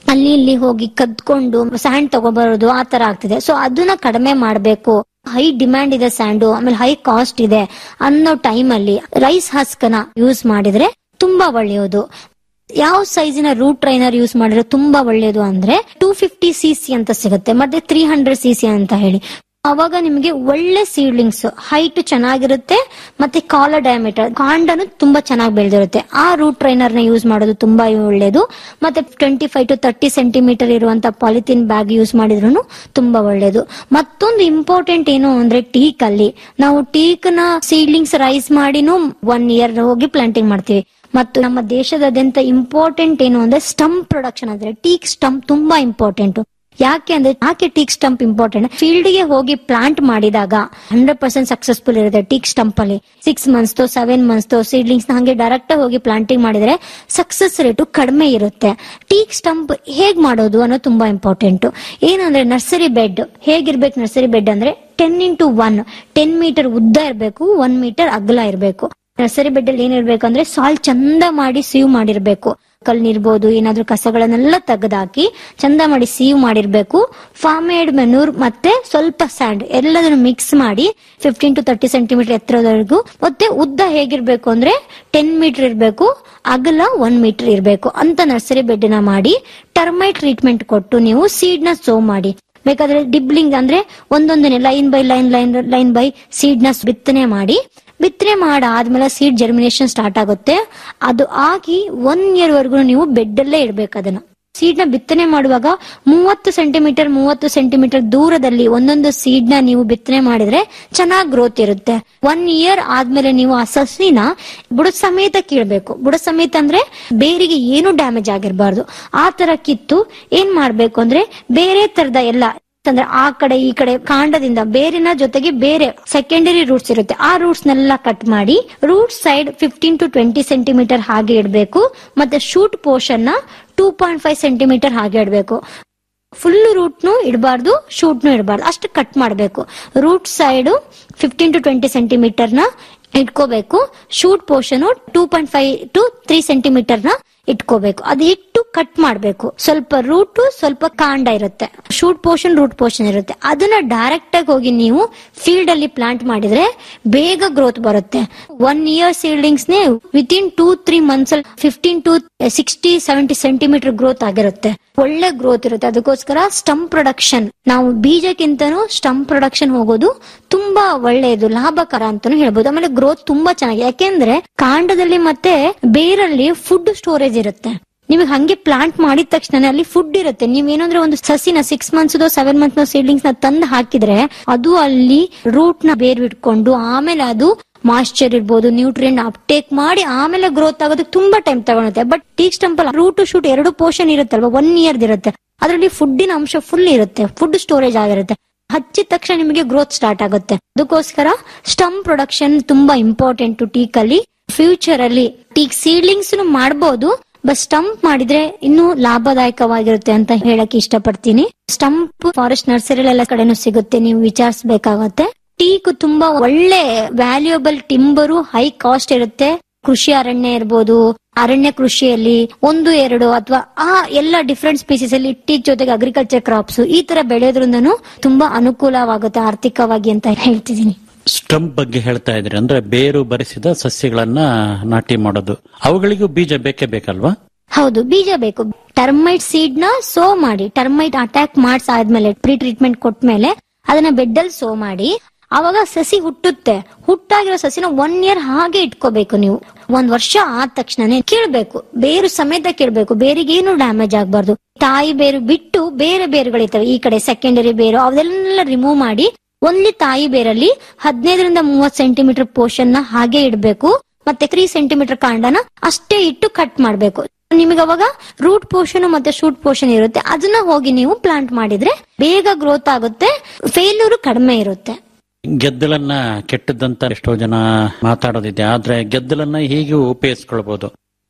ಅಲ್ಲಿ ಇಲ್ಲಿ ಹೋಗಿ ಕದ್ಕೊಂಡು ಸ್ಯಾಂಡ್ ತಗೊಬರೋದು ಆ ತರ ಆಗ್ತಿದೆ ಸೊ ಅದನ್ನ ಕಡಿಮೆ ಮಾಡಬೇಕು ಹೈ ಡಿಮ್ಯಾಂಡ್ ಇದೆ ಸ್ಯಾಂಡು ಆಮೇಲೆ ಹೈ ಕಾಸ್ಟ್ ಇದೆ ಅನ್ನೋ ಟೈಮ್ ಅಲ್ಲಿ ರೈಸ್ ಹಸ್ಕನ ಯೂಸ್ ಮಾಡಿದ್ರೆ ತುಂಬಾ ಒಳ್ಳೆಯದು ಯಾವ ಸೈಜಿನ ರೂಟ್ ಟ್ರೈನರ್ ಯೂಸ್ ಮಾಡಿದ್ರೆ ತುಂಬಾ ಒಳ್ಳೆಯದು ಅಂದ್ರೆ ಟೂ ಫಿಫ್ಟಿ ಸಿ ಸಿ ಅಂತ ಸಿಗುತ್ತೆ ಮತ್ತೆ ತ್ರೀ ಹಂಡ್ರೆಡ್ ಸಿ ಸಿ ಅಂತ ಹೇಳಿ ಅವಾಗ ನಿಮಗೆ ಒಳ್ಳೆ ಸೀಡ್ಲಿಂಗ್ಸ್ ಹೈಟ್ ಚೆನ್ನಾಗಿರುತ್ತೆ ಮತ್ತೆ ಕಾಲ ಡಯಾಮೀಟರ್ ಕಾಂಡನು ತುಂಬಾ ಚೆನ್ನಾಗಿ ಬೆಳೆದಿರುತ್ತೆ ಆ ರೂಟ್ ಟ್ರೈನರ್ ನ ಯೂಸ್ ಮಾಡೋದು ತುಂಬಾ ಒಳ್ಳೇದು ಮತ್ತೆ twenty five to thirty centimeter ಇರುವಂತ ಪಾಲಿಥಿನ್ ಬ್ಯಾಗ್ ಯೂಸ್ ಮಾಡಿದ್ರು ತುಂಬಾ ಒಳ್ಳೇದು ಮತ್ತೊಂದು ಇಂಪಾರ್ಟೆಂಟ್ ಏನು ಅಂದ್ರೆ ಟೀಕ್ ಅಲ್ಲಿ ನಾವು ಟೀಕ್ ನ ಸೀಡ್ಲಿಂಗ್ಸ್ ರೈಸ್ ಮಾಡಿನೂ ಒನ್ ಇಯರ್ ಹೋಗಿ ಪ್ಲಾಂಟಿಂಗ್ ಮಾಡ್ತೀವಿ ಮತ್ತು ನಮ್ಮ ದೇಶದಾದ್ಯಂತ ಇಂಪಾರ್ಟೆಂಟ್ ಏನು ಅಂದ್ರೆ ಸ್ಟಂಪ್ ಪ್ರೊಡಕ್ಷನ್ ಅಂದ್ರೆ ಟೀಕ್ ಸ್ಟಂಪ್ ತುಂಬಾ ಇಂಪಾರ್ಟೆಂಟ್ ಯಾಕೆ ಅಂದ್ರೆ ಯಾಕೆ ಟೀಕ್ ಸ್ಟಂಪ್ ಇಂಪಾರ್ಟೆಂಟ್ ಫೀಲ್ಡ್ ಗೆ ಹೋಗಿ ಪ್ಲಾಂಟ್ ಮಾಡಿದಾಗ ಹಂಡ್ರೆಡ್ ಪರ್ಸೆಂಟ್ ಸಕ್ಸಸ್ಫುಲ್ ಇರುತ್ತೆ ಟೀಕ್ ಸ್ಟಂಪ್ ಅಲ್ಲಿ six months to seven months ತೋ ಸೀಡ್ಲಿಂಗ್ಸ್ ಹಂಗೆ ಡೈರೆಕ್ಟ್ ಹೋಗಿ ಪ್ಲಾಂಟಿಂಗ್ ಮಾಡಿದ್ರೆ ಸಕ್ಸಸ್ ರೇಟು ಕಡಿಮೆ ಇರುತ್ತೆ ಟೀಕ್ ಸ್ಟಂಪ್ ಹೇಗ್ ಮಾಡೋದು ಅನ್ನೋದು ತುಂಬಾ ಇಂಪಾರ್ಟೆಂಟ್ ಏನಂದ್ರೆ ನರ್ಸರಿ ಬೆಡ್ ಹೇಗಿರ್ಬೇಕು ನರ್ಸರಿ ಬೆಡ್ ಅಂದ್ರೆ ten into one ten meter ಉದ್ದ ಇರಬೇಕು ಒನ್ ಮೀಟರ್ ಅಗಲ ಇರಬೇಕು ನರ್ಸರಿ ಬೆಡ್ ಅಲ್ಲಿ ಏನಿರ್ಬೇಕು ಅಂದ್ರೆ ಸಾಲ್ ಚಂದ ಮಾಡಿ ಸೀವ್ ಮಾಡಿರ್ಬೇಕು ಕಲ್ನಿರ್ಬೋದು ಏನಾದ್ರೂ ಕಸಗಳನ್ನೆಲ್ಲ ತೆಗೆದಾಕಿ ಚಂದ ಮಾಡಿ ಸೀವ್ ಮಾಡಿರ್ಬೇಕು ಫಾರ್ಮೇಡ್ ಮೆನೂರ್ ಮತ್ತೆ ಸ್ವಲ್ಪ ಸ್ಯಾಂಡ್ ಎಲ್ಲದನ್ನು ಮಿಕ್ಸ್ ಮಾಡಿ ಫಿಫ್ಟೀನ್ ಟು ತರ್ಟಿ ಸೆಂಟಿಮೀಟರ್ ಎತ್ತರದವರೆಗೂ ಮತ್ತೆ ಉದ್ದ ಹೇಗಿರ್ಬೇಕು ಅಂದ್ರೆ ಟೆನ್ ಮೀಟರ್ ಇರಬೇಕು ಅಗಲ ಒನ್ ಮೀಟರ್ ಇರಬೇಕು ಅಂತ ನರ್ಸರಿ ಬೆಡ್ ನ ಮಾಡಿ ಟರ್ಮೈಟ್ ಟ್ರೀಟ್ಮೆಂಟ್ ಕೊಟ್ಟು ನೀವು ಸೀಡ್ ನ ಸೋ ಮಾಡಿ ಬೇಕಾದ್ರೆ ಡಿಬ್ಲಿಂಗ್ ಅಂದ್ರೆ ಒಂದೊಂದನೇ line by line line line by seed ನ ಬಿತ್ತನೆ ಮಾಡಿ ಬಿತ್ತನೆ ಮಾಡಾದ್ಮೇಲೆ ಸೀಡ್ ಜರ್ಮಿನೇಷನ್ ಸ್ಟಾರ್ಟ್ ಆಗುತ್ತೆ ಅದು ಆಗಿ ಒನ್ ಇಯರ್ ವರೆಗೂ ನೀವು ಬೆಡ್ ಅಲ್ಲೇ ಇಡ್ಬೇಕು ಅದನ್ನ ಸೀಡ್ ನ ಬಿತ್ತನೆ ಮಾಡುವಾಗ ಮೂವತ್ತು ಸೆಂಟಿಮೀಟರ್ ಮೂವತ್ತು ಸೆಂಟಿಮೀಟರ್ ದೂರದಲ್ಲಿ ಒಂದೊಂದು ಸೀಡ್ ನ ನೀವು ಬಿತ್ತನೆ ಮಾಡಿದ್ರೆ ಚೆನ್ನಾಗಿ ಗ್ರೋತ್ ಇರುತ್ತೆ ಒನ್ ಇಯರ್ ಆದ್ಮೇಲೆ ನೀವು ಆ ಸಸಿನ ಬುಡ ಸಮೇತ ಕೀಳ್ಬೇಕು ಬುಡ ಸಮೇತ ಅಂದ್ರೆ ಬೇರಿಗೆ ಏನು ಡ್ಯಾಮೇಜ್ ಆಗಿರಬಾರ್ದು ಆ ತರ ಕಿತ್ತು ಏನ್ ಮಾಡ್ಬೇಕು ಅಂದ್ರೆ ಬೇರೆ ತರದ ಎಲ್ಲ ಅಂದ್ರೆ ಆ ಕಡೆ ಈ ಕಡೆ ಕಾಂಡದಿಂದ ಬೇರಿನ ಜೊತೆಗೆ ಬೇರೆ ಸೆಕೆಂಡರಿ ರೂಟ್ಸ್ ಇರುತ್ತೆ ಆ ರೂಟ್ಸ್ ನೆಲ್ಲ ಕಟ್ ಮಾಡಿ root side fifteen to twenty centimeter ಹಾಗೆ ಇಡಬೇಕು ಮತ್ತೆ ಶೂಟ್ ಪೋರ್ಷನ್ ನ ಟೂ ಪಾಯಿಂಟ್ ಫೈವ್ ಸೆಂಟಿಮೀಟರ್ ಹಾಗೆ ಇಡಬೇಕು ಫುಲ್ ರೂಟ್ನು ಇಡಬಾರ್ದು ಶೂಟ್ನು ಇಡಬಾರ್ದು ಅಷ್ಟು ಕಟ್ ಮಾಡಬೇಕು root side fifteen to twenty centimeter ನ ಇಟ್ಕೋಬೇಕು shoot portion two point five to three centimeter ನ ಇಟ್ಕೋಬೇಕು ಅದು ಇಟ್ಟು ಕಟ್ ಮಾಡಬೇಕು ಸ್ವಲ್ಪ ರೂಟ್ ಸ್ವಲ್ಪ ಕಾಂಡ ಇರುತ್ತೆ ಶೂಟ್ ಪೋರ್ಷನ್ ರೂಟ್ ಪೋರ್ಷನ್ ಇರುತ್ತೆ ಅದನ್ನ ಡೈರೆಕ್ಟ್ ಆಗಿ ಹೋಗಿ ನೀವು ಫೀಲ್ಡ್ ಅಲ್ಲಿ ಪ್ಲಾಂಟ್ ಮಾಡಿದ್ರೆ ಬೇಗ ಗ್ರೋತ್ ಬರುತ್ತೆ ಒನ್ ಇಯರ್ ಸೀಡ್ಲಿಂಗ್ಸ್ ನೇ within two three months ಅಲ್ಲಿ fifteen to sixty seventy centimeter growth ಆಗಿರುತ್ತೆ ಒಳ್ಳೆ ಗ್ರೋತ್ ಇರುತ್ತೆ ಅದಕ್ಕೋಸ್ಕರ ಸ್ಟಂಪ್ ಪ್ರೊಡಕ್ಷನ್ ನಾವು ಬೀಜಕ್ಕಿಂತನೂ ಸ್ಟಂಪ್ ಪ್ರೊಡಕ್ಷನ್ ಹೋಗೋದು ತುಂಬಾ ಒಳ್ಳೆಯದು ಲಾಭಕರ ಅಂತಾನು ಹೇಳ್ಬೋದು ಆಮೇಲೆ ಗ್ರೋತ್ ತುಂಬಾ ಚೆನ್ನಾಗಿ ಯಾಕೆಂದ್ರೆ ಕಾಂಡದಲ್ಲಿ ಮತ್ತೆ ಬೇರಲ್ಲಿ ಫುಡ್ ಸ್ಟೋರೇಜ್ ಇರುತ್ತೆ ನಿಮಗೆ ಹಂಗೆ ಪ್ಲಾಂಟ್ ಮಾಡಿದ ತಕ್ಷಣ ಅಲ್ಲಿ ಫುಡ್ ಇರುತ್ತೆ ನೀವೇನಂದ್ರೆ ಒಂದು ಸಸಿನ six months seven months seedlings ನ ತಂದು ಹಾಕಿದ್ರೆ ಅದು ಅಲ್ಲಿ ರೂಟ್ ನ ಬೇರ್ ಬಿಟ್ಕೊಂಡು ಆಮೇಲೆ ಅದು ಮಾಯಿಶ್ಚರ್ ಇರ್ಬೋದು ನ್ಯೂಟ್ರಿಯನ್ ಅಪ್ಟೇಕ್ ಮಾಡಿ ಆಮೇಲೆ ಗ್ರೋತ್ ಆಗೋದಕ್ಕೆ ತುಂಬಾ ಟೈಮ್ ತಗೊಳುತ್ತೆ ಬಟ್ ಟೀಕ್ ಸ್ಟಂಪ್ ಅಲ್ಲಿ ರೂಟ್ ಶೂಟ್ ಎರಡು ಪೋರ್ಷನ್ ಇರುತ್ತಲ್ವಾ ಒನ್ ಇಯರ್ ಇರುತ್ತೆ ಅದರಲ್ಲಿ ಫುಡ್ಡಿನ ಅಂಶ ಫುಲ್ ಇರುತ್ತೆ ಫುಡ್ ಸ್ಟೋರೇಜ್ ಆಗಿರುತ್ತೆ ಹಚ್ಚಿದ ತಕ್ಷಣ ನಿಮಗೆ ಗ್ರೋತ್ ಸ್ಟಾರ್ಟ್ ಆಗುತ್ತೆ ಅದಕ್ಕೋಸ್ಕರ ಸ್ಟಂಪ್ ಪ್ರೊಡಕ್ಷನ್ ತುಂಬಾ ಇಂಪಾರ್ಟೆಂಟ್ ಟೀಕ್ ಅಲ್ಲಿ ಫ್ಯೂಚರ್ ಅಲ್ಲಿ ಟೀಕ್ ಸೀಡ್ಲಿಂಗ್ಸ್ ಮಾಡಬಹುದು ಬಟ್ ಸ್ಟಂಪ್ ಮಾಡಿದ್ರೆ ಇನ್ನೂ ಲಾಭದಾಯಕವಾಗಿರುತ್ತೆ ಅಂತ ಹೇಳಕ್ ಇಷ್ಟಪಡ್ತೀನಿ ಸ್ಟಂಪ್ ಫಾರೆಸ್ಟ್ ನರ್ಸರಿ ಎಲ್ಲ ಕಡೆನೂ ಸಿಗುತ್ತೆ ನೀವು ವಿಚಾರಿಸಬೇಕಾಗತ್ತೆ ಟೀಕ್ ತುಂಬಾ ಒಳ್ಳೆ ವ್ಯಾಲ್ಯೂಯಬಲ್ ಟಿಂಬರು ಹೈ ಕಾಸ್ಟ್ ಇರುತ್ತೆ ಕೃಷಿ ಅರಣ್ಯ ಇರ್ಬೋದು ಅರಣ್ಯ ಕೃಷಿಯಲ್ಲಿ ಒಂದು ಎರಡು ಅಥವಾ ಆ ಎಲ್ಲ ಡಿಫ್ರೆಂಟ್ ಸ್ಪೀಸೀಸ್ ಅಲ್ಲಿ ಟೀಕ್ ಜೊತೆಗೆ ಅಗ್ರಿಕಲ್ಚರ್ ಕ್ರಾಪ್ಸ್ ಈ ತರ ಬೆಳೆಯೋದ್ರಿಂದನೂ ತುಂಬಾ ಅನುಕೂಲವಾಗುತ್ತೆ ಆರ್ಥಿಕವಾಗಿ ಅಂತ ಹೇಳ್ತಿದ್ದೀನಿ ಸ್ಟಂಪ್ ಬಗ್ಗೆ ಹೇಳ್ತಾ ಇದ್ರಿ ಅಂದ್ರೆ ಬೇರು ಬರಿಸಿದ ಸಸ್ಯಗಳನ್ನ ನಾಟಿ ಮಾಡೋದು ಅವುಗಳಿಗೂ ಬೀಜ ಬೇಕೇ ಬೇಕಲ್ವಾ ಹೌದು ಬೀಜ ಬೇಕು ಟರ್ಮೈಟ್ ಸೀಡ್ ನ ಸೋ ಮಾಡಿ ಟರ್ಮೈಟ್ ಅಟ್ಯಾಕ್ ಮಾಡ್ಸ್ ಆದ್ಮೇಲೆ ಪ್ರೀ ಟ್ರೀಟ್ಮೆಂಟ್ ಕೊಟ್ಮೇಲೆ ಅದನ್ನ ಬೆಡ್ಡಲ್ಲಿ ಸೋ ಮಾಡಿ ಅವಾಗ ಸಸಿ ಹುಟ್ಟುತ್ತೆ ಹುಟ್ಟಾಗಿರೋ ಸಸಿನ ಒನ್ ಇಯರ್ ಹಾಗೆ ಇಟ್ಕೋಬೇಕು ನೀವು ಒಂದ್ ವರ್ಷ ಆದ ತಕ್ಷಣನೇ ಕೀಳ್ಬೇಕು ಬೇರು ಸಮೇತ ಕೀಳ್ಬೇಕು ಬೇರಿಗೆ ಏನು ಡ್ಯಾಮೇಜ್ ಆಗ್ಬಾರ್ದು ತಾಯಿ ಬೇರು ಬಿಟ್ಟು ಬೇರೆ ಬೇರುಗಳಿರ್ತವೆ ಈ ಕಡೆ ಸೆಕೆಂಡರಿ ಬೇರು ಅವೆಲ್ಲ ರಿಮೂವ್ ಮಾಡಿ ಒಂದ್ಲಿ ತಾಯಿ ಬೇರಲ್ಲಿ ಹದಿನೈದರಿಂದ ಮೂವತ್ ಸೆಂಟಿಮೀಟರ್ ಪೋರ್ಷನ್ ನ ಹಾಗೆ ಇಡಬೇಕು ಮತ್ತೆ ತ್ರೀ ಸೆಂಟಿಮೀಟರ್ ಕಾಂಡನ ಅಷ್ಟೇ ಇಟ್ಟು ಕಟ್ ಮಾಡ್ಬೇಕು ನಿಮಗೆ ಅವಾಗ ರೂಟ್ ಪೋರ್ಷನ್ ಮತ್ತೆ ಶೂಟ್ ಪೋರ್ಷನ್ ಇರುತ್ತೆ ಅದನ್ನ ಹೋಗಿ ನೀವು ಪ್ಲಾಂಟ್ ಮಾಡಿದ್ರೆ ಬೇಗ ಗ್ರೋತ್ ಆಗುತ್ತೆ ಫೇಲ್ಯೂರ್ ಕಡಿಮೆ ಇರುತ್ತೆ ಗೆದ್ದಲನ್ನ ಕೆಟ್ಟದಂತ ಎಷ್ಟೋ ಜನ ಮಾತಾಡೋದಿದೆ ಆದ್ರೆ ಗೆದ್ದಲನ್ನ ಹೀಗೆ ಉಪಯೋಗಿಸ್ಕೊಳ್ಬಹುದು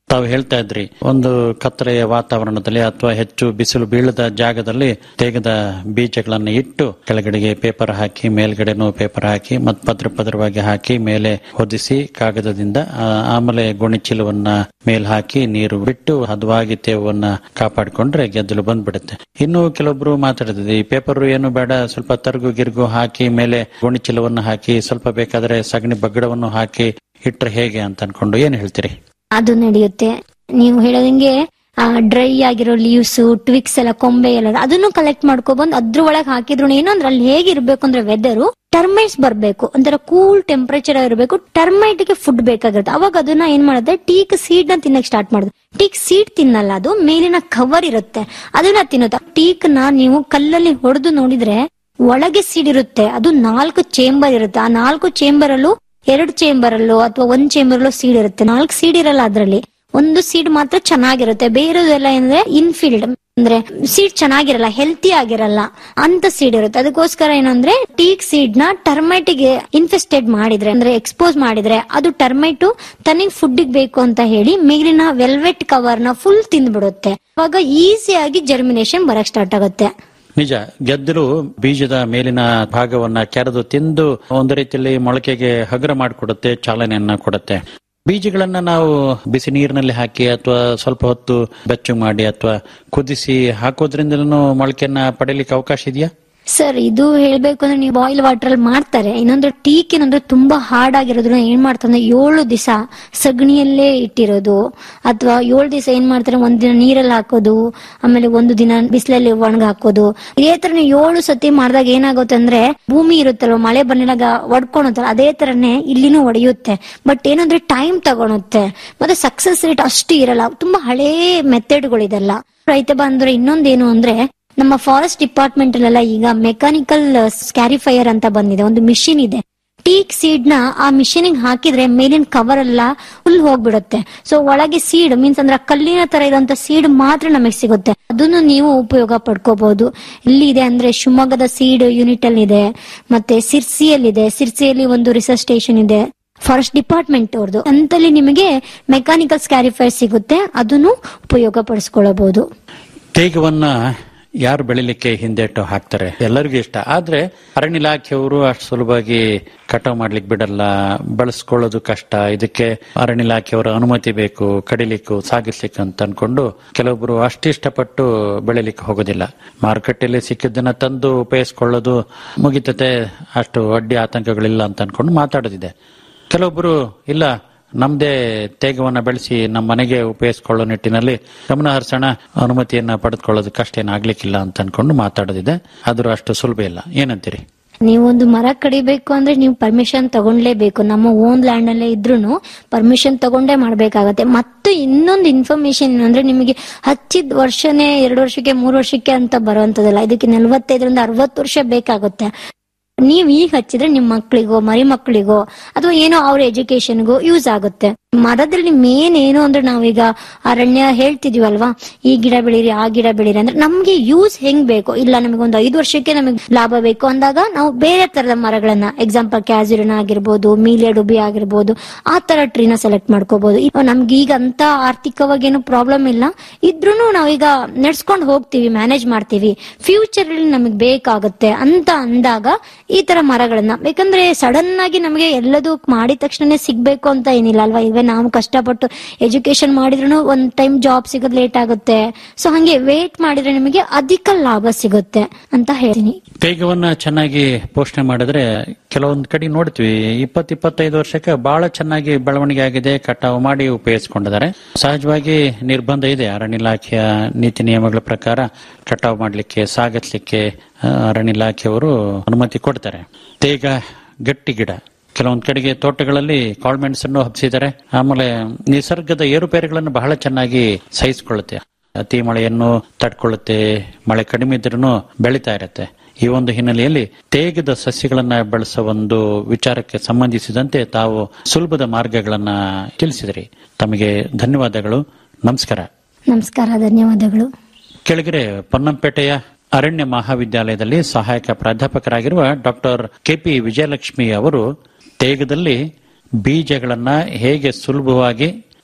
ತಾವು ಹೇಳ್ತಾ ಇದ್ರಿ ಒಂದು ಕತ್ತಲೆಯ ವಾತಾವರಣದಲ್ಲಿ ಅಥವಾ ಹೆಚ್ಚು ಬಿಸಿಲು ಬೀಳದ ಜಾಗದಲ್ಲಿ ತೇಗದ ಬೀಜಗಳನ್ನು ಇಟ್ಟು ಕೆಳಗಡೆಗೆ ಪೇಪರ್ ಹಾಕಿ ಮೇಲ್ಗಡೆನೂ ಪೇಪರ್ ಹಾಕಿ ಮತ್ತು ಪದ್ರ ಪದ್ರವಾಗಿ ಹಾಕಿ ಮೇಲೆ ಹೊದಿಸಿ ಕಾಗದದಿಂದ ಆ, ಆಮೇಲೆ ಗೋಣಿಚೀಲವನ್ನ ಮೇಲ್ ಹಾಕಿ ನೀರು ಬಿಟ್ಟು ಹದವಾಗಿ ತೇವನ್ನ ಕಾಪಾಡಿಕೊಂಡ್ರೆ ಗೆದ್ದಲು ಬಂದ್ಬಿಡುತ್ತೆ ಇನ್ನು ಕೆಲವೊಬ್ರು ಮಾತಾಡಿದ್ವಿ ಈ ಪೇಪರ್ ಏನು ಬೇಡ ಸ್ವಲ್ಪ ತರ್ಗು ಗಿರ್ಗು ಹಾಕಿ ಮೇಲೆ ಗೋಣಿಚೀಲವನ್ನು ಹಾಕಿ ಸ್ವಲ್ಪ ಬೇಕಾದ್ರೆ ಸಗಣಿ ಬಗ್ಗಡವನ್ನು ಹಾಕಿ ಇಟ್ರೆ ಹೇಗೆ ಅಂತ ಅನ್ಕೊಂಡು ಏನ್ ಹೇಳ್ತೀರಿ ಅದು ನಡೆಯುತ್ತೆ ನೀವು ಹೇಳೋದಂಗೆ ಡ್ರೈ ಆಗಿರೋ ಲೀವ್ಸ್ ಟ್ವಿಕ್ಸ್ ಎಲ್ಲ ಕೊಂಬೆ ಎಲ್ಲ ಅದನ್ನು ಕಲೆಕ್ಟ್ ಮಾಡ್ಕೊಬಂದು ಅದ್ರ ಒಳಗೆ ಹಾಕಿದ್ರು ಏನು ಅಂದ್ರೆ ಅಲ್ಲಿ ಹೇಗಿರ್ಬೇಕು ಅಂದ್ರೆ ವೆದರ್ ಟರ್ಮೈಟ್ಸ್ ಬರ್ಬೇಕು ಒಂಥರ ಕೂಲ್ ಟೆಂಪರೇಚರ್ ಇರಬೇಕು ಟರ್ಮೈಟ್ ಗೆ ಫುಡ್ ಬೇಕಾಗಿರುತ್ತೆ ಅವಾಗ ಅದನ್ನ ಏನ್ ಮಾಡುತ್ತೆ ಟೀಕ್ ಸೀಡ್ ನ ತಿನ್ನಕ್ ಸ್ಟಾರ್ಟ್ ಮಾಡುದು ಟೀಕ್ ಸೀಡ್ ತಿನ್ನಲ್ಲ ಅದು ಮೇಲಿನ ಕವರ್ ಇರುತ್ತೆ ಅದನ್ನ ತಿನ್ನುತ್ತೆ ಟೀಕ್ ನ ನೀವು ಕಲ್ಲಲ್ಲಿ ಹೊಡೆದು ನೋಡಿದ್ರೆ ಒಳಗೆ ಸೀಡ್ ಇರುತ್ತೆ ಅದು ನಾಲ್ಕು ಚೇಂಬರ್ ಇರುತ್ತೆ ಆ ನಾಲ್ಕು ಚೇಂಬರ್ ಅಲ್ಲೂ ಎರಡು ಚೇಂಬರ್ ಅಲ್ಲೋ ಅಥವಾ ಒಂದ್ ಚೇಂಬರ್ ಅಲ್ಲೋ ಸೀಡ್ ಇರುತ್ತೆ ನಾಲ್ಕು ಸೀಡ್ ಇರಲ್ಲ ಅದ್ರಲ್ಲಿ ಒಂದು ಸೀಡ್ ಮಾತ್ರ ಚೆನ್ನಾಗಿರುತ್ತೆ ಬೇರೆದೆಲ್ಲ ಏನಂದ್ರೆ ಇನ್ಫೀಲ್ಡ್ ಅಂದ್ರೆ ಸೀಡ್ ಚೆನ್ನಾಗಿರಲ್ಲ ಹೆಲ್ತಿ ಆಗಿರಲ್ಲ ಅಂತ ಸೀಡ್ ಇರುತ್ತೆ ಅದಕ್ಕೋಸ್ಕರ ಏನಂದ್ರೆ ಟೀಕ್ ಸೀಡ್ ನ ಟರ್ಮೈಟಿಗೆ ಇನ್ಫೆಸ್ಟೆಡ್ ಮಾಡಿದ್ರೆ ಅಂದ್ರೆ ಎಕ್ಸ್ಪೋಸ್ ಮಾಡಿದ್ರೆ ಅದು ಟರ್ಮೈಟು ತನಿಗ್ ಫುಡ್ ಬೇಕು ಅಂತ ಹೇಳಿ ಮೇಲಿನ ವೆಲ್ವೆಟ್ ಕವರ್ ನ ಫುಲ್ ತಿಂದ್ಬಿಡುತ್ತೆ ಅವಾಗ ಈಸಿಯಾಗಿ ಜರ್ಮಿನೇಷನ್ ಬರಕ್ ಸ್ಟಾರ್ಟ್ ಆಗುತ್ತೆ ನಿಜ ಗೆದ್ದಲು ಬೀಜದ ಮೇಲಿನ ಭಾಗವನ್ನ ಕೆರೆದು ತಿಂದು ಒಂದು ರೀತಿಯಲ್ಲಿ ಮೊಳಕೆಗೆ ಹಗುರ ಮಾಡಿಕೊಡುತ್ತೆ ಚಾಲನೆಯನ್ನ ಕೊಡುತ್ತೆ ಬೀಜಗಳನ್ನ ನಾವು ಬಿಸಿ ನೀರಿನಲ್ಲಿ ಹಾಕಿ ಅಥವಾ ಸ್ವಲ್ಪ ಹೊತ್ತು ಬೆಚ್ಚು ಮಾಡಿ ಅಥವಾ ಕುದಿಸಿ ಹಾಕೋದ್ರಿಂದಲೂ ಮೊಳಕೆಯನ್ನ ಪಡೆಯಲಿಕ್ಕೆ ಅವಕಾಶ ಇದೆಯಾ ಸರ್ ಇದು ಹೇಳ್ಬೇಕು ಅಂದ್ರೆ ನೀವು ಬಾಯ್ಲ್ ವಾಟರ್ ಅಲ್ಲಿ ಮಾಡ್ತಾರೆ ಇನ್ನೊಂದು ಟೀಕ್ ಏನಂದ್ರೆ ತುಂಬಾ ಹಾರ್ಡ್ ಆಗಿರೋದ್ರಿಂದ ಏನ್ ಮಾಡ್ತಾರೆ ಏಳು ದಿವಸ ಸಗಣಿಯಲ್ಲೇ ಇಟ್ಟಿರೋದು ಅಥವಾ ಏಳು ದಿವಸ ಏನ್ ಮಾಡ್ತಾರೆ ಒಂದ್ ದಿನ ನೀರಲ್ಲಿ ಹಾಕೋದು ಆಮೇಲೆ ಒಂದು ದಿನ ಬಿಸಿಲಲ್ಲಿ ಒಣಗ ಹಾಕೋದು ಇದೇ ತರ ನೀವು ಏಳು ಸತಿ ಮಾಡಿದಾಗ ಏನಾಗುತ್ತೆ ಅಂದ್ರೆ ಭೂಮಿ ಇರುತ್ತಲ್ವ ಮಳೆ ಬಂದಾಗ ಒಡ್ಕೊಳುತ್ತಲ್ಲ ಅದೇ ತರನೇ ಇಲ್ಲಿನೂ ಒಡೆಯುತ್ತೆ ಬಟ್ ಏನಂದ್ರೆ ಟೈಮ್ ತಗೊಳುತ್ತೆ ಮತ್ತೆ ಸಕ್ಸಸ್ ರೇಟ್ ಅಷ್ಟು ಇರಲ್ಲ ತುಂಬಾ ಹಳೇ ಮೆಥಡ್ಗಳಿದೆಲ್ಲ ರೈತ ಬಂದ್ರೆ ಇನ್ನೊಂದೇನು ಅಂದ್ರೆ ನಮ್ಮ ಫಾರೆಸ್ಟ್ ಡಿಪಾರ್ಟ್ಮೆಂಟ್ ಅಲ್ಲೆಲ್ಲ ಈಗ ಮೆಕ್ಯಾನಿಕಲ್ ಸ್ಕ್ಯಾರಿಫೈಯರ್ ಅಂತ ಬಂದಿದೆ ಒಂದು ಮಿಷಿನ್ ಇದೆ ಟೀಕ್ ಸೀಡ್ ನ ಆ ಮಿಷಿನ್ ಹಾಕಿದ್ರೆ ಮೇಲಿನ ಕವರ್ ಎಲ್ಲ ಫುಲ್ ಹೋಗ್ಬಿಡುತ್ತೆ ಸೊ ಒಳಗೆ ಸೀಡ್ ಮೀನ್ಸ್ ಅಂದ್ರೆ ಆ ಕಲ್ಲಿನ ತರ ಇರುವಂತ ಸೀಡ್ ಮಾತ್ರ ನಮಗೆ ಸಿಗುತ್ತೆ ಅದನ್ನು ನೀವು ಉಪಯೋಗ ಪಡ್ಕೋಬಹುದು ಇಲ್ಲಿ ಇದೆ ಅಂದ್ರೆ ಶಿವಮೊಗ್ಗದ ಸೀಡ್ ಯೂನಿಟ್ ಅಲ್ಲಿ ಇದೆ ಮತ್ತೆ ಸಿರ್ಸಿಯಲ್ಲಿದೆ ಸಿರ್ಸಿಯಲ್ಲಿ ಒಂದು ರಿಸರ್ಚ್ ಸ್ಟೇಷನ್ ಇದೆ ಫಾರೆಸ್ಟ್ ಡಿಪಾರ್ಟ್ಮೆಂಟ್ ಅವ್ರದ್ದು ಅಂತಲ್ಲಿ ನಿಮಗೆ ಮೆಕ್ಯಾನಿಕಲ್ ಸ್ಕ್ಯಾರಿಫೈರ್ ಸಿಗುತ್ತೆ ಅದನ್ನು ಉಪಯೋಗ ಪಡಿಸ್ಕೊಳ್ಳಬಹುದು ತೇಗವನ್ನ ಯಾರು ಬೆಳಿಲಿಕ್ಕೆ ಹಿಂದೇಟು ಹಾಕ್ತಾರೆ ಎಲ್ಲರಿಗೂ ಇಷ್ಟ ಆದ್ರೆ ಅರಣ್ಯ ಇಲಾಖೆಯವರು ಅಷ್ಟು ಸುಲಭವಾಗಿ ಕಟಾವ್ ಮಾಡ್ಲಿಕ್ಕೆ ಬಿಡಲ್ಲ ಬಳಸ್ಕೊಳ್ಳೋದು ಕಷ್ಟ ಇದಕ್ಕೆ ಅರಣ್ಯ ಇಲಾಖೆಯವರ ಅನುಮತಿ ಬೇಕು ಕಡಿಲಿಕ್ಕೂ ಸಾಗಿಸ್ಲಿಕ್ಕೆ ಅಂತ ಅನ್ಕೊಂಡು ಕೆಲವೊಬ್ರು ಅಷ್ಟು ಇಷ್ಟಪಟ್ಟು ಬೆಳಿಲಿಕ್ಕೆ ಹೋಗೋದಿಲ್ಲ ಮಾರುಕಟ್ಟೆಯಲ್ಲಿ ಸಿಕ್ಕಿದ್ದನ್ನ ತಂದು ಉಪಯೋಗಿಸ್ಕೊಳ್ಳೋದು ಮುಗಿತತೆ ಅಷ್ಟು ಅಡ್ಡಿ ಆತಂಕಗಳಿಲ್ಲ ಅಂತ ಅನ್ಕೊಂಡು ಮಾತಾಡೋದಿದೆ ಕೆಲವೊಬ್ರು ಇಲ್ಲ ನಮ್ದೇ ತೇಗವನ್ನ ಬೆಳೆಸಿ ನಮ್ಮ ಮನೆಗೆ ಉಪಯೋಗಿಸಿಕೊಳ್ಳೋ ನಿಟ್ಟಿನಲ್ಲಿ ಗಮನ ಹರಿಸೋಣ ಅನುಮತಿಯನ್ನ ಪಡೆದುಕೊಳ್ಳೋದು ಕಷ್ಟ ಏನಾಗ್ಲಿಕ್ಕಿಲ್ಲ ಅಂತ ಅನ್ಕೊಂಡು ಮಾತಾಡೋದಿದೆ ಆದ್ರೂ ಅಷ್ಟು ಸುಲಭ ಇಲ್ಲ ಏನಂತೀರಿ ನೀವೊಂದು ಮರ ಕಡಿಬೇಕು ಅಂದ್ರೆ ನೀವು ಪರ್ಮಿಷನ್ ತಗೊಂಡ್ಲೇಬೇಕು ನಮ್ಮ ಓನ್ ಲ್ಯಾಂಡ್ ಅಲ್ಲೇ ಇದ್ರೂನು ಪರ್ಮಿಷನ್ ತಗೊಂಡೇ ಮಾಡ್ಬೇಕಾಗತ್ತೆ ಮತ್ತು ಇನ್ನೊಂದು ಇನ್ಫಾರ್ಮೇಶನ್ ಅಂದ್ರೆ ನಿಮಗೆ ಹಚ್ಚಿದ ವರ್ಷನೇ ಎರಡು ವರ್ಷಕ್ಕೆ ಮೂರು ವರ್ಷಕ್ಕೆ ಅಂತ ಬರುವಂತದಲ್ಲ ಇದಕ್ಕೆ ನಲವತ್ತೈದರಿಂದ ಅರವತ್ತು ವರ್ಷ ಬೇಕಾಗುತ್ತೆ ನೀವ್ ಈಗ ಹಚ್ಚಿದ್ರೆ ನಿಮ್ ಮಕ್ಳಿಗೋ ಮರಿ ಮಕ್ಕಳಿಗೋ ಅಥವಾ ಏನೋ ಅವ್ರ ಎಜುಕೇಶನ್ಗೋ ಯೂಸ್ ಆಗುತ್ತೆ ಮರದಲ್ಲಿ ಮೇನ್ ಏನು ಅಂದ್ರೆ ನಾವೀಗ ಅರಣ್ಯ ಹೇಳ್ತಿದೀವಲ್ವಾ ಈ ಗಿಡ ಬೆಳೀರಿ ಆ ಗಿಡ ಬೆಳೀರಿ ಅಂದ್ರೆ ನಮ್ಗೆ ಯೂಸ್ ಹೆಂಗ್ ಬೇಕು ಇಲ್ಲ ನಮಗೆ ಒಂದು ಐದು ವರ್ಷಕ್ಕೆ ನಮಗೆ ಲಾಭ ಬೇಕು ಅಂದಾಗ ನಾವು ಬೇರೆ ತರದ ಮರಗಳನ್ನ ಎಕ್ಸಾಂಪಲ್ ಕ್ಯಾಸುರಿನ ಆಗಿರ್ಬೋದು ಮೀಲಿಯ ಡುಬಿ ಆಗಿರ್ಬೋದು ಆ ತರ ಟ್ರೀನ ಸೆಲೆಕ್ಟ್ ಮಾಡ್ಕೋಬಹುದು ನಮ್ಗೆ ಈಗ ಅಂತ ಆರ್ಥಿಕವಾಗಿ ಏನು ಪ್ರಾಬ್ಲಮ್ ಇಲ್ಲ ಇದ್ರೂನು ನಾವೀಗ ನಡ್ಸ್ಕೊಂಡು ಹೋಗ್ತೀವಿ ಮ್ಯಾನೇಜ್ ಮಾಡ್ತೀವಿ ಫ್ಯೂಚರ್ ಅಲ್ಲಿ ನಮಗೆ ಬೇಕಾಗುತ್ತೆ ಅಂತ ಅಂದಾಗ ಈ ತರ ಮರಗಳನ್ನ ಬೇಕಂದ್ರೆ ಸಡನ್ ಆಗಿ ನಮಗೆ ಎಲ್ಲದೂ ಮಾಡಿದ ತಕ್ಷಣನೇ ಸಿಗ್ಬೇಕು ಅಂತ ಏನಿಲ್ಲ ಅಲ್ವಾ ಈಗ ನಾವು ಕಷ್ಟಪಟ್ಟು ಎಜುಕೇಶನ್ ಮಾಡಿದ್ರು ಒಂದ್ ಟೈಮ್ ಜಾಬ್ ಸಿಗೋದ್ ಲೇಟ್ ಆಗುತ್ತೆ ಸೊ ಹಂಗೆ ವೇಟ್ ಮಾಡಿದ್ರೆ ನಿಮಗೆ ಅಧಿಕ ಲಾಭ ಸಿಗುತ್ತೆ ಅಂತ ಹೇಳ್ತೀನಿ ತೇಗವನ್ನ ಚೆನ್ನಾಗಿ ಪೋಷಣೆ ಮಾಡಿದ್ರೆ ಕೆಲವೊಂದ್ ಕಡೆ ನೋಡ್ತೀವಿ ಇಪ್ಪತ್ ಇಪ್ಪತ್ತೈದು ವರ್ಷಕ್ಕೆ ಬಹಳ ಚೆನ್ನಾಗಿ ಬೆಳವಣಿಗೆ ಆಗಿದೆ ಕಟಾವು ಮಾಡಿ ಉಪಯೋಗಿಸಿಕೊಂಡಿದ್ದಾರೆ ಸಹಜವಾಗಿ ನಿರ್ಬಂಧ ಇದೆ ಅರಣ್ಯ ಇಲಾಖೆಯ ನೀತಿ ನಿಯಮಗಳ ಪ್ರಕಾರ ಕಟಾವು ಮಾಡ್ಲಿಕ್ಕೆ ಸಾಗಿಸ್ಲಿಕ್ಕೆ ಆ, ಅರಣ್ಯ ಇಲಾಖೆಯವರು ಅನುಮತಿ ಕೊಡ್ತಾರೆ ತೇಗ ಗಟ್ಟಿ ಗಿಡ ಕೆಲವೊಂದ್ ಕಡೆಗೆ ತೋಟಗಳಲ್ಲಿ ಕಾಳ್ಮೆಣ್ಸ್ ಅನ್ನು ಹಬ್ಸಿದ್ದಾರೆ ಆಮೇಲೆ ನಿಸರ್ಗದ ಏರುಪೇರುಗಳನ್ನು ಬಹಳ ಚೆನ್ನಾಗಿ ಸಹಿಸಿಕೊಳ್ಳುತ್ತೆ ಅತಿ ಮಳೆಯನ್ನು ತಡ್ಕೊಳ್ಳುತ್ತೆ ಮಳೆ ಕಡಿಮೆ ಇದ್ರೂ ಬೆಳೀತಾ ಇರತ್ತೆ ಈ ಒಂದು ಹಿನ್ನೆಲೆಯಲ್ಲಿ ತೇಗದ ಸಸ್ಯಗಳನ್ನ ಬೆಳೆಸೋ ಒಂದು ವಿಚಾರಕ್ಕೆ ಸಂಬಂಧಿಸಿದಂತೆ ತಾವು ಸುಲಭದ ಮಾರ್ಗಗಳನ್ನ ತಿಳಿಸಿದ್ರಿ ತಮಗೆ ಧನ್ಯವಾದಗಳು ನಮಸ್ಕಾರ ನಮಸ್ಕಾರ ಧನ್ಯವಾದಗಳು ಕೆಳಗರೆ ಪೊನ್ನಂಪೇಟೆಯ ಅರಣ್ಯ ಮಹಾವಿದ್ಯಾಲಯದಲ್ಲಿ ಸಹಾಯಕ ಪ್ರಾಧ್ಯಾಪಕರಾಗಿರುವ ಡಾಕ್ಟರ್ ಕೆಪಿ ವಿಜಯಲಕ್ಷ್ಮಿ ಅವರು ತೇಗದಲ್ಲಿ ಬೀಜಗಳನ್ನ ಹೇಗೆ ಸುಲಭವಾಗಿ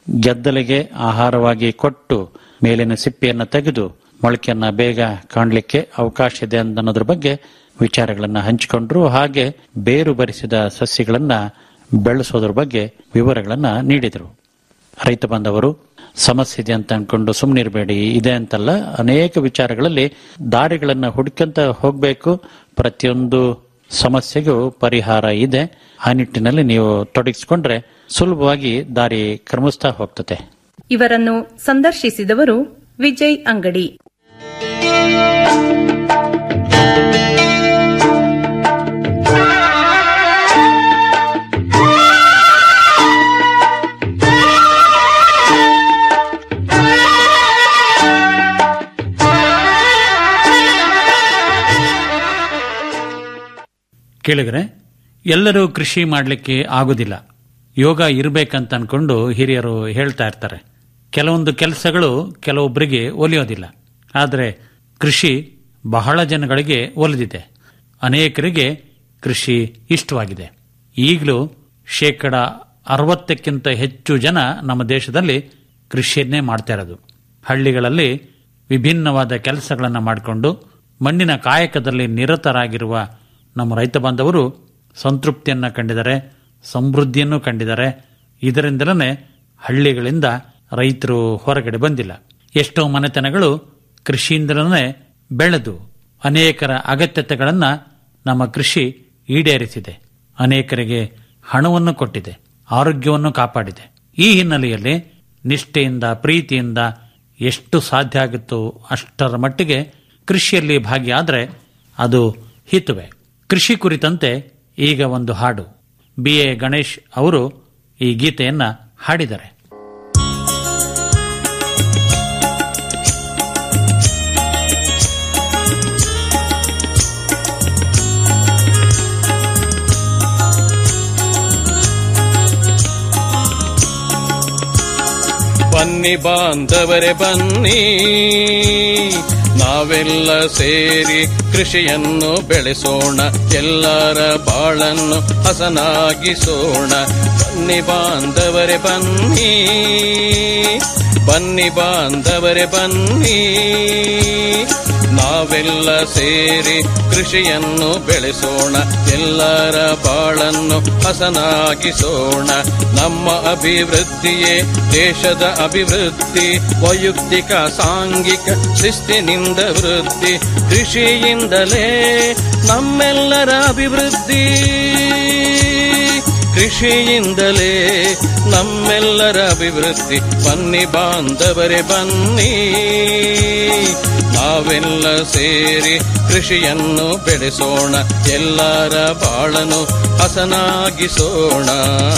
ಗೆದ್ದಲಿಗೆ ಆಹಾರವಾಗಿ ಕೊಟ್ಟು ಮೇಲಿನ ಸಿಪ್ಪೆಯನ್ನ ತೆಗೆದು ಮೊಳಕೆಯನ್ನ ಬೇಗ ಕಾಣಲಿಕ್ಕೆ ಅವಕಾಶ ಇದೆ ಅನ್ನೋದ್ರ ಬಗ್ಗೆ ವಿಚಾರಗಳನ್ನ ಹಂಚಿಕೊಂಡ್ರು ಹಾಗೆ ಬೇರು ಬರಿಸಿದ ಸಸ್ಯಗಳನ್ನ ಬೆಳೆಸೋದ್ರ ಬಗ್ಗೆ ವಿವರಗಳನ್ನ ನೀಡಿದರು ರೈತ ಬಾಂಧವರು ಸಮಸ್ಯೆ ಇದೆ ಅಂತ ಅನ್ಕೊಂಡು ಸುಮ್ಮನಿರಬೇಡಿ ಇದೆ ಅಂತಲ್ಲ ಅನೇಕ ವಿಚಾರಗಳಲ್ಲಿ ದಾರಿಗಳನ್ನ ಹುಡುಕಂತ ಹೋಗ್ಬೇಕು ಪ್ರತಿಯೊಂದು ಸಮಸ್ಯೆಗೂ ಪರಿಹಾರ ಇದೆ ಆ ನಿಟ್ಟಿನಲ್ಲಿ ನೀವು ತೊಡಗಿಸಿಕೊಂಡ್ರೆ ಸುಲಭವಾಗಿ ದಾರಿ ಕ್ರಮಿಸ್ತಾ ಹೋಗ್ತದೆ ಇವರನ್ನು ಸಂದರ್ಶಿಸಿದವರು ವಿಜಯ್ ಅಂಗಡಿ ಕೇಳಿದ್ರೆ ಎಲ್ಲರೂ ಕೃಷಿ ಮಾಡಲಿಕ್ಕೆ ಆಗುದಿಲ್ಲ ಯೋಗ ಇರಬೇಕಂತ ಅನ್ಕೊಂಡು ಹಿರಿಯರು ಹೇಳ್ತಾ ಇರ್ತಾರೆ ಕೆಲವೊಂದು ಕೆಲಸಗಳು ಕೆಲವೊಬ್ಬರಿಗೆ ಒಲಿಯೋದಿಲ್ಲ ಆದರೆ ಕೃಷಿ ಬಹಳ ಜನಗಳಿಗೆ ಒಲಿದಿದೆ ಅನೇಕರಿಗೆ ಕೃಷಿ ಇಷ್ಟವಾಗಿದೆ ಈಗಲೂ ಶೇಕಡ ಅರವತ್ತಕ್ಕಿಂತ ಹೆಚ್ಚು ಜನ ನಮ್ಮ ದೇಶದಲ್ಲಿ ಕೃಷಿಯನ್ನೇ ಮಾಡ್ತಾ ಇರೋದು ಹಳ್ಳಿಗಳಲ್ಲಿ ವಿಭಿನ್ನವಾದ ಕೆಲಸಗಳನ್ನು ಮಾಡಿಕೊಂಡು ಮಣ್ಣಿನ ಕಾಯಕದಲ್ಲಿ ನಿರತರಾಗಿರುವ ನಮ್ಮ ರೈತ ಬಾಂಧವರು ಸಂತೃಪ್ತಿಯನ್ನ ಕಂಡಿದ್ದಾರೆ ಸಮೃದ್ಧಿಯನ್ನು ಕಂಡಿದ್ದಾರೆ ಇದರಿಂದಲೇ ಹಳ್ಳಿಗಳಿಂದ ರೈತರು ಹೊರಗಡೆ ಬಂದಿಲ್ಲ ಎಷ್ಟೋ ಮನೆತನಗಳು ಕೃಷಿಯಿಂದಲೇ ಬೆಳೆದು ಅನೇಕರ ಅಗತ್ಯತೆಗಳನ್ನ ನಮ್ಮ ಕೃಷಿ ಈಡೇರಿಸಿದೆ ಅನೇಕರಿಗೆ ಹಣವನ್ನು ಕೊಟ್ಟಿದೆ ಆರೋಗ್ಯವನ್ನು ಕಾಪಾಡಿದೆ ಈ ಹಿನ್ನೆಲೆಯಲ್ಲಿ ನಿಷ್ಠೆಯಿಂದ ಪ್ರೀತಿಯಿಂದ ಎಷ್ಟು ಸಾಧ್ಯ ಆಗುತ್ತೋ ಅಷ್ಟರ ಮಟ್ಟಿಗೆ ಕೃಷಿಯಲ್ಲಿ ಭಾಗಿಯಾದರೆ ಅದು ಹಿತುವೆ ಕೃಷಿ ಕುರಿತಂತೆ ಈಗ ಒಂದು ಹಾಡು ಬಿ ಎ ಗಣೇಶ್ ಅವರು ಈ ಗೀತೆಯನ್ನ ಹಾಡಿದ್ದಾರೆ ಬನ್ನಿ ಬಾಂಧವರೇ ಬನ್ನಿ ನಾವೆಲ್ಲ ಸೇರಿ ಕೃಷಿಯನ್ನು ಬೆಳೆಸೋಣ ಎಲ್ಲರ ಬಾಳನ್ನು ಹಸನಾಗಿಸೋಣ ಬನ್ನಿ ಬಾಂಧವರೇ ಬನ್ನಿ ಬನ್ನಿ ಬಾಂಧವರೇ ಬನ್ನಿ ನಾವೆಲ್ಲ ಸೇರಿ ಕೃಷಿಯನ್ನು ಬೆಳೆಸೋಣ ಎಲ್ಲರ ಬಾಳನ್ನು ಹಸನಾಗಿಸೋಣ ನಮ್ಮ ಅಭಿವೃದ್ಧಿಯೇ ದೇಶದ ಅಭಿವೃದ್ಧಿ ವೈಯಕ್ತಿಕ ಸಾಂಘಿಕ ಶಿಸ್ತಿನಿಂದ ವೃದ್ಧಿ ಕೃಷಿಯಿಂದಲೇ ನಮ್ಮೆಲ್ಲರ ಅಭಿವೃದ್ಧಿ ಕೃಷಿಯಿಂದಲೇ ನಮ್ಮೆಲ್ಲರ ಅಭಿವೃದ್ಧಿ ಬನ್ನಿ ಬಾಂಧವರೇ ಬನ್ನಿ ನಾವೆಲ್ಲ ಸೇರಿ ಕೃಷಿಯನ್ನು ಬೆಳೆಸೋಣ ಎಲ್ಲರ ಬಾಳನು ಹಸನಾಗಿಸೋಣ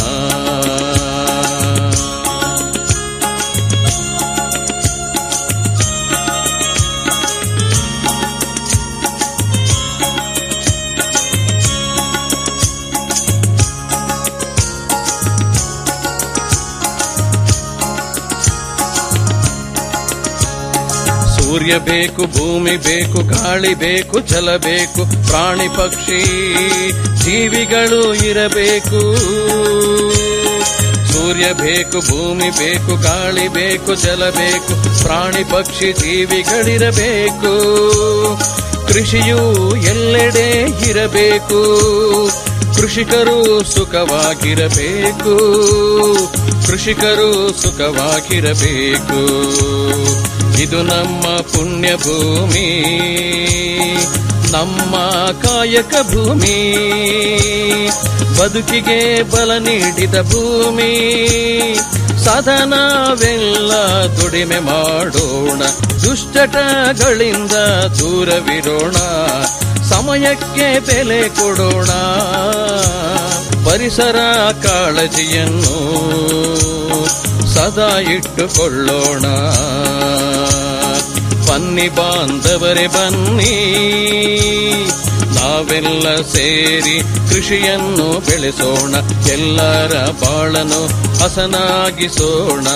ಸೂರ್ಯ ಬೇಕು ಭೂಮಿ ಬೇಕು ಗಾಳಿ ಬೇಕು ಜಲ ಬೇಕು ಪ್ರಾಣಿ ಪಕ್ಷಿ ಜೀವಿಗಳು ಇರಬೇಕು ಸೂರ್ಯ ಬೇಕು ಭೂಮಿ ಬೇಕು ಗಾಳಿ ಬೇಕು ಜಲ ಬೇಕು ಪ್ರಾಣಿ ಪಕ್ಷಿ ಜೀವಿಗಳಿರಬೇಕು ಕೃಷಿಯು ಎಲ್ಲೆಡೆ ಇರಬೇಕು ಕೃಷಿಕರು ಸುಖವಾಗಿರಬೇಕು ಕೃಷಿಕರು ಸುಖವಾಗಿರಬೇಕು ಇದು ನಮ್ಮ ಪುಣ್ಯ ಭೂಮಿ ನಮ್ಮ ಕಾಯಕ ಭೂಮಿ ಬದುಕಿಗೆ ಬಲ ನೀಡಿದ ಭೂಮಿ ಸಾಧನವೆಲ್ಲ ದುಡಿಮೆ ಮಾಡೋಣ ದುಷ್ಟಟಗಳಿಂದ ದೂರವಿರೋಣ ಸಮಯಕ್ಕೆ ಬೆಲೆ ಕೊಡೋಣ ಪರಿಸರ ಕಾಳಜಿಯನ್ನು ಸದಾ ಇಟ್ಟುಕೊಳ್ಳೋಣ ಬನ್ನಿ ಬಾಂಧವರೇ ಬನ್ನಿ ನಾವೆಲ್ಲ ಸೇರಿ ಕೃಷಿಯನ್ನು ಬೆಳೆಸೋಣ ಎಲ್ಲರ ಬಾಳನು ಹಸನಾಗಿಸೋಣ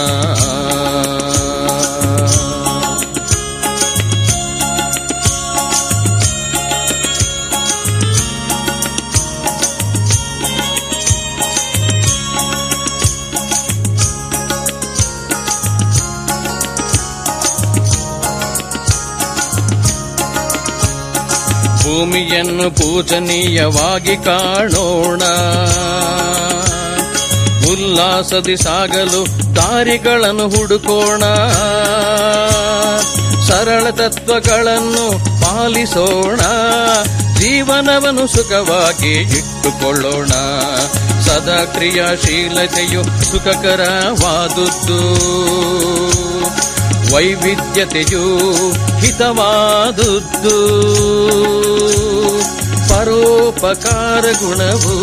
ಭೂಮಿಯನ್ನು ಪೂಜನೀಯವಾಗಿ ಕಾಣೋಣ ಉಲ್ಲಾಸದಿ ಸಾಗಲು ದಾರಿಗಳನ್ನು ಹುಡುಕೋಣ ಸರಳ ತತ್ವಗಳನ್ನು ಪಾಲಿಸೋಣ ಜೀವನವನ್ನು ಸುಖವಾಗಿ ಇಟ್ಟುಕೊಳ್ಳೋಣ ಸದಾ ಕ್ರಿಯಾಶೀಲತೆಯು ಸುಖಕರವಾದುದ್ದು ವೈವಿಧ್ಯತೆಯು ಹಿತವಾದುದ್ದು ಪರೋಪಕಾರ ಗುಣವು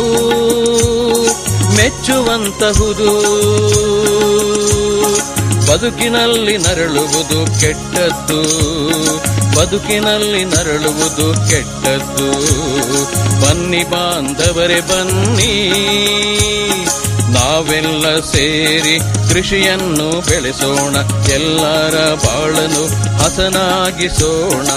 ಮೆಚ್ಚುವಂತಹುದು ಬದುಕಿನಲ್ಲಿ ನರಳುವುದು ಕೆಟ್ಟದ್ದು ಬದುಕಿನಲ್ಲಿ ನರಳುವುದು ಕೆಟ್ಟದ್ದು ಬನ್ನಿ ಬಾಂಧವರೇ ಬನ್ನಿ ನಾವೆಲ್ಲ ಸೇರಿ ಕೃಷಿಯನ್ನು ಬೆಳೆಸೋಣ ಎಲ್ಲರ ಬಾಳನು ಹಸನಾಗಿಸೋಣ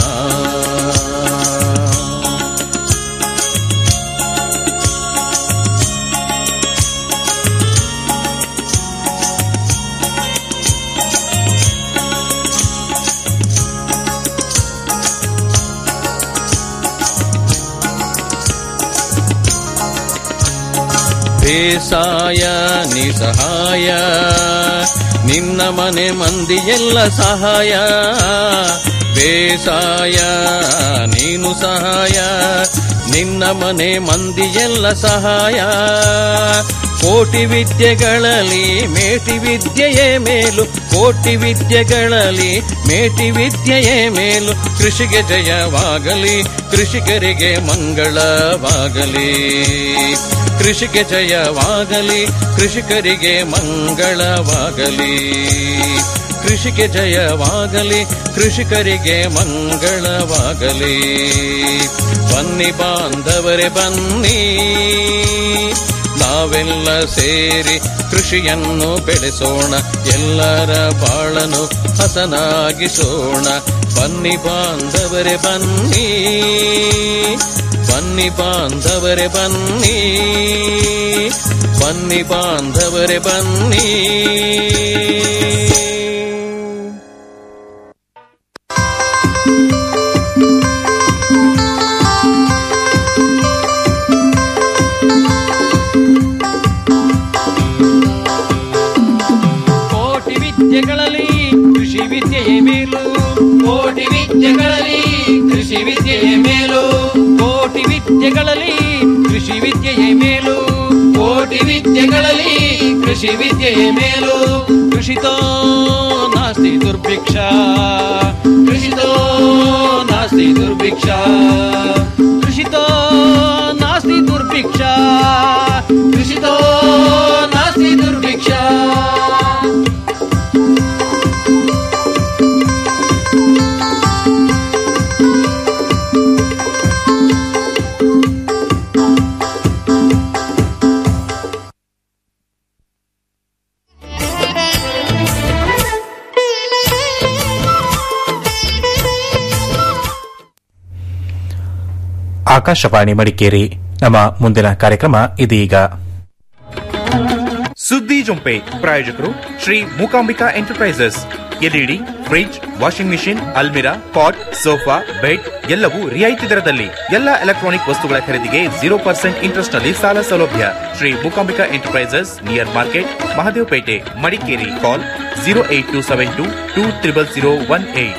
ಬೇಸಾಯ ನಿಸಹಾಯ ನಿನ್ನ ಮನೆ ಮಂದಿ ಎಲ್ಲ ಸಹಾಯ ಬೇಸಾಯ ನೀನು ಸಹಾಯ ನಿನ್ನ ಮನೆ ಮಂದಿ ಎಲ್ಲ ಸಹಾಯ ಕೋಟಿ ವಿದ್ಯೆಗಳಲ್ಲಿ ಮೇಟಿ ವಿದ್ಯೆಯೇ ಮೇಲು ಕೋಟಿ ವಿದ್ಯೆಗಳಲ್ಲಿ ಮೇಟಿ ವಿದ್ಯೆಯೇ ಮೇಲು ಕೃಷಿಗೆ ಜಯವಾಗಲಿ ಕೃಷಿಕರಿಗೆ ಮಂಗಳವಾಗಲಿ ಕೃಷಿಗೆ ಜಯವಾಗಲಿ ಕೃಷಿಕರಿಗೆ ಮಂಗಳವಾಗಲಿ ಕೃಷಿಗೆ ಜಯವಾಗಲಿ ಕೃಷಿಕರಿಗೆ ಮಂಗಳವಾಗಲಿ ಬನ್ನಿ ಬಾಂಧವರೇ ಬನ್ನಿ ನಾವೆಲ್ಲ ಸೇರಿ ಕೃಷಿಯನ್ನು ಬೆಳೆಸೋಣ ಎಲ್ಲರ ಬಾಳನು ಹಸನಾಗಿಸೋಣ ಬನ್ನಿ ಬಾಂಧವರೇ ಬನ್ನಿ ಬನ್ನಿ ಬಾಂಧವರೇ ಬನ್ನಿ ಬನ್ನಿ ಬಾಂಧವರೇ ಬನ್ನಿ ಕೋಟಿ ವಿದ್ಯೆಗಳಲ್ಲಿ ಕೃಷಿ ವಿದ್ಯೆಯೇ ಮೇಲು ಕೋಟಿ ವಿದ್ಯೆಗಳಲ್ಲಿ ಕೃಷಿ ವಿದ್ಯೆಯೇ ಮೇಲು ಕೋಟಿ ವಿದ್ಯೆಗಳಲ್ಲಿ ಕೃಷಿ ವಿದ್ಯೆಯೇ ಮೇಲು ಕೋಟಿ ವಿದ್ಯೆಗಳಲ್ಲಿ ಕೃಷಿ ವಿದ್ಯೆಯೇ ಮೇಲು ಕೃಷಿತೋ ನಾಸ್ತಿ ದುರ್ಭಿಕ್ಷ ಕೃಷಿತೋ ನಾಸ್ತಿ ದುರ್ಭಿಕ್ಷ ಕೃಷಿತೋ ನಾಸ್ತಿ ದುರ್ಭಿಕ್ಷ ಕೃಷಿತೋ ನಾಸ್ತಿ ದುರ್ಭಿಕ್ಷ ಆಕಾಶವಾಣಿ ಮಡಿಕೇರಿ ನಮ್ಮ ಮುಂದಿನ ಕಾರ್ಯಕ್ರಮ ಇದೀಗ ಸುದ್ದಿ ಜೊಂಪೆ ಪ್ರಾಯೋಜಕರು Shri Mookambika enterprises LED fridge washing machine ಅಲ್ಮಿರಾ ಪಾಟ್ ಸೋಫಾ ಬೆಡ್ ಎಲ್ಲವೂ ರಿಯಾಯಿತಿ ದರದಲ್ಲಿ ಎಲ್ಲ ಎಲೆಕ್ಟ್ರಾನಿಕ್ ವಸ್ತುಗಳ ಖರೀದಿಗೆ ಜೀರೋ ಪರ್ಸೆಂಟ್ ಇಂಟ್ರೆಸ್ಟ್ ನಲ್ಲಿ ಸಾಲ ಸೌಲಭ್ಯ Shri Mookambika enterprises near market Mahadevpet Madikeri call zero eight two seven two two triple zero one eight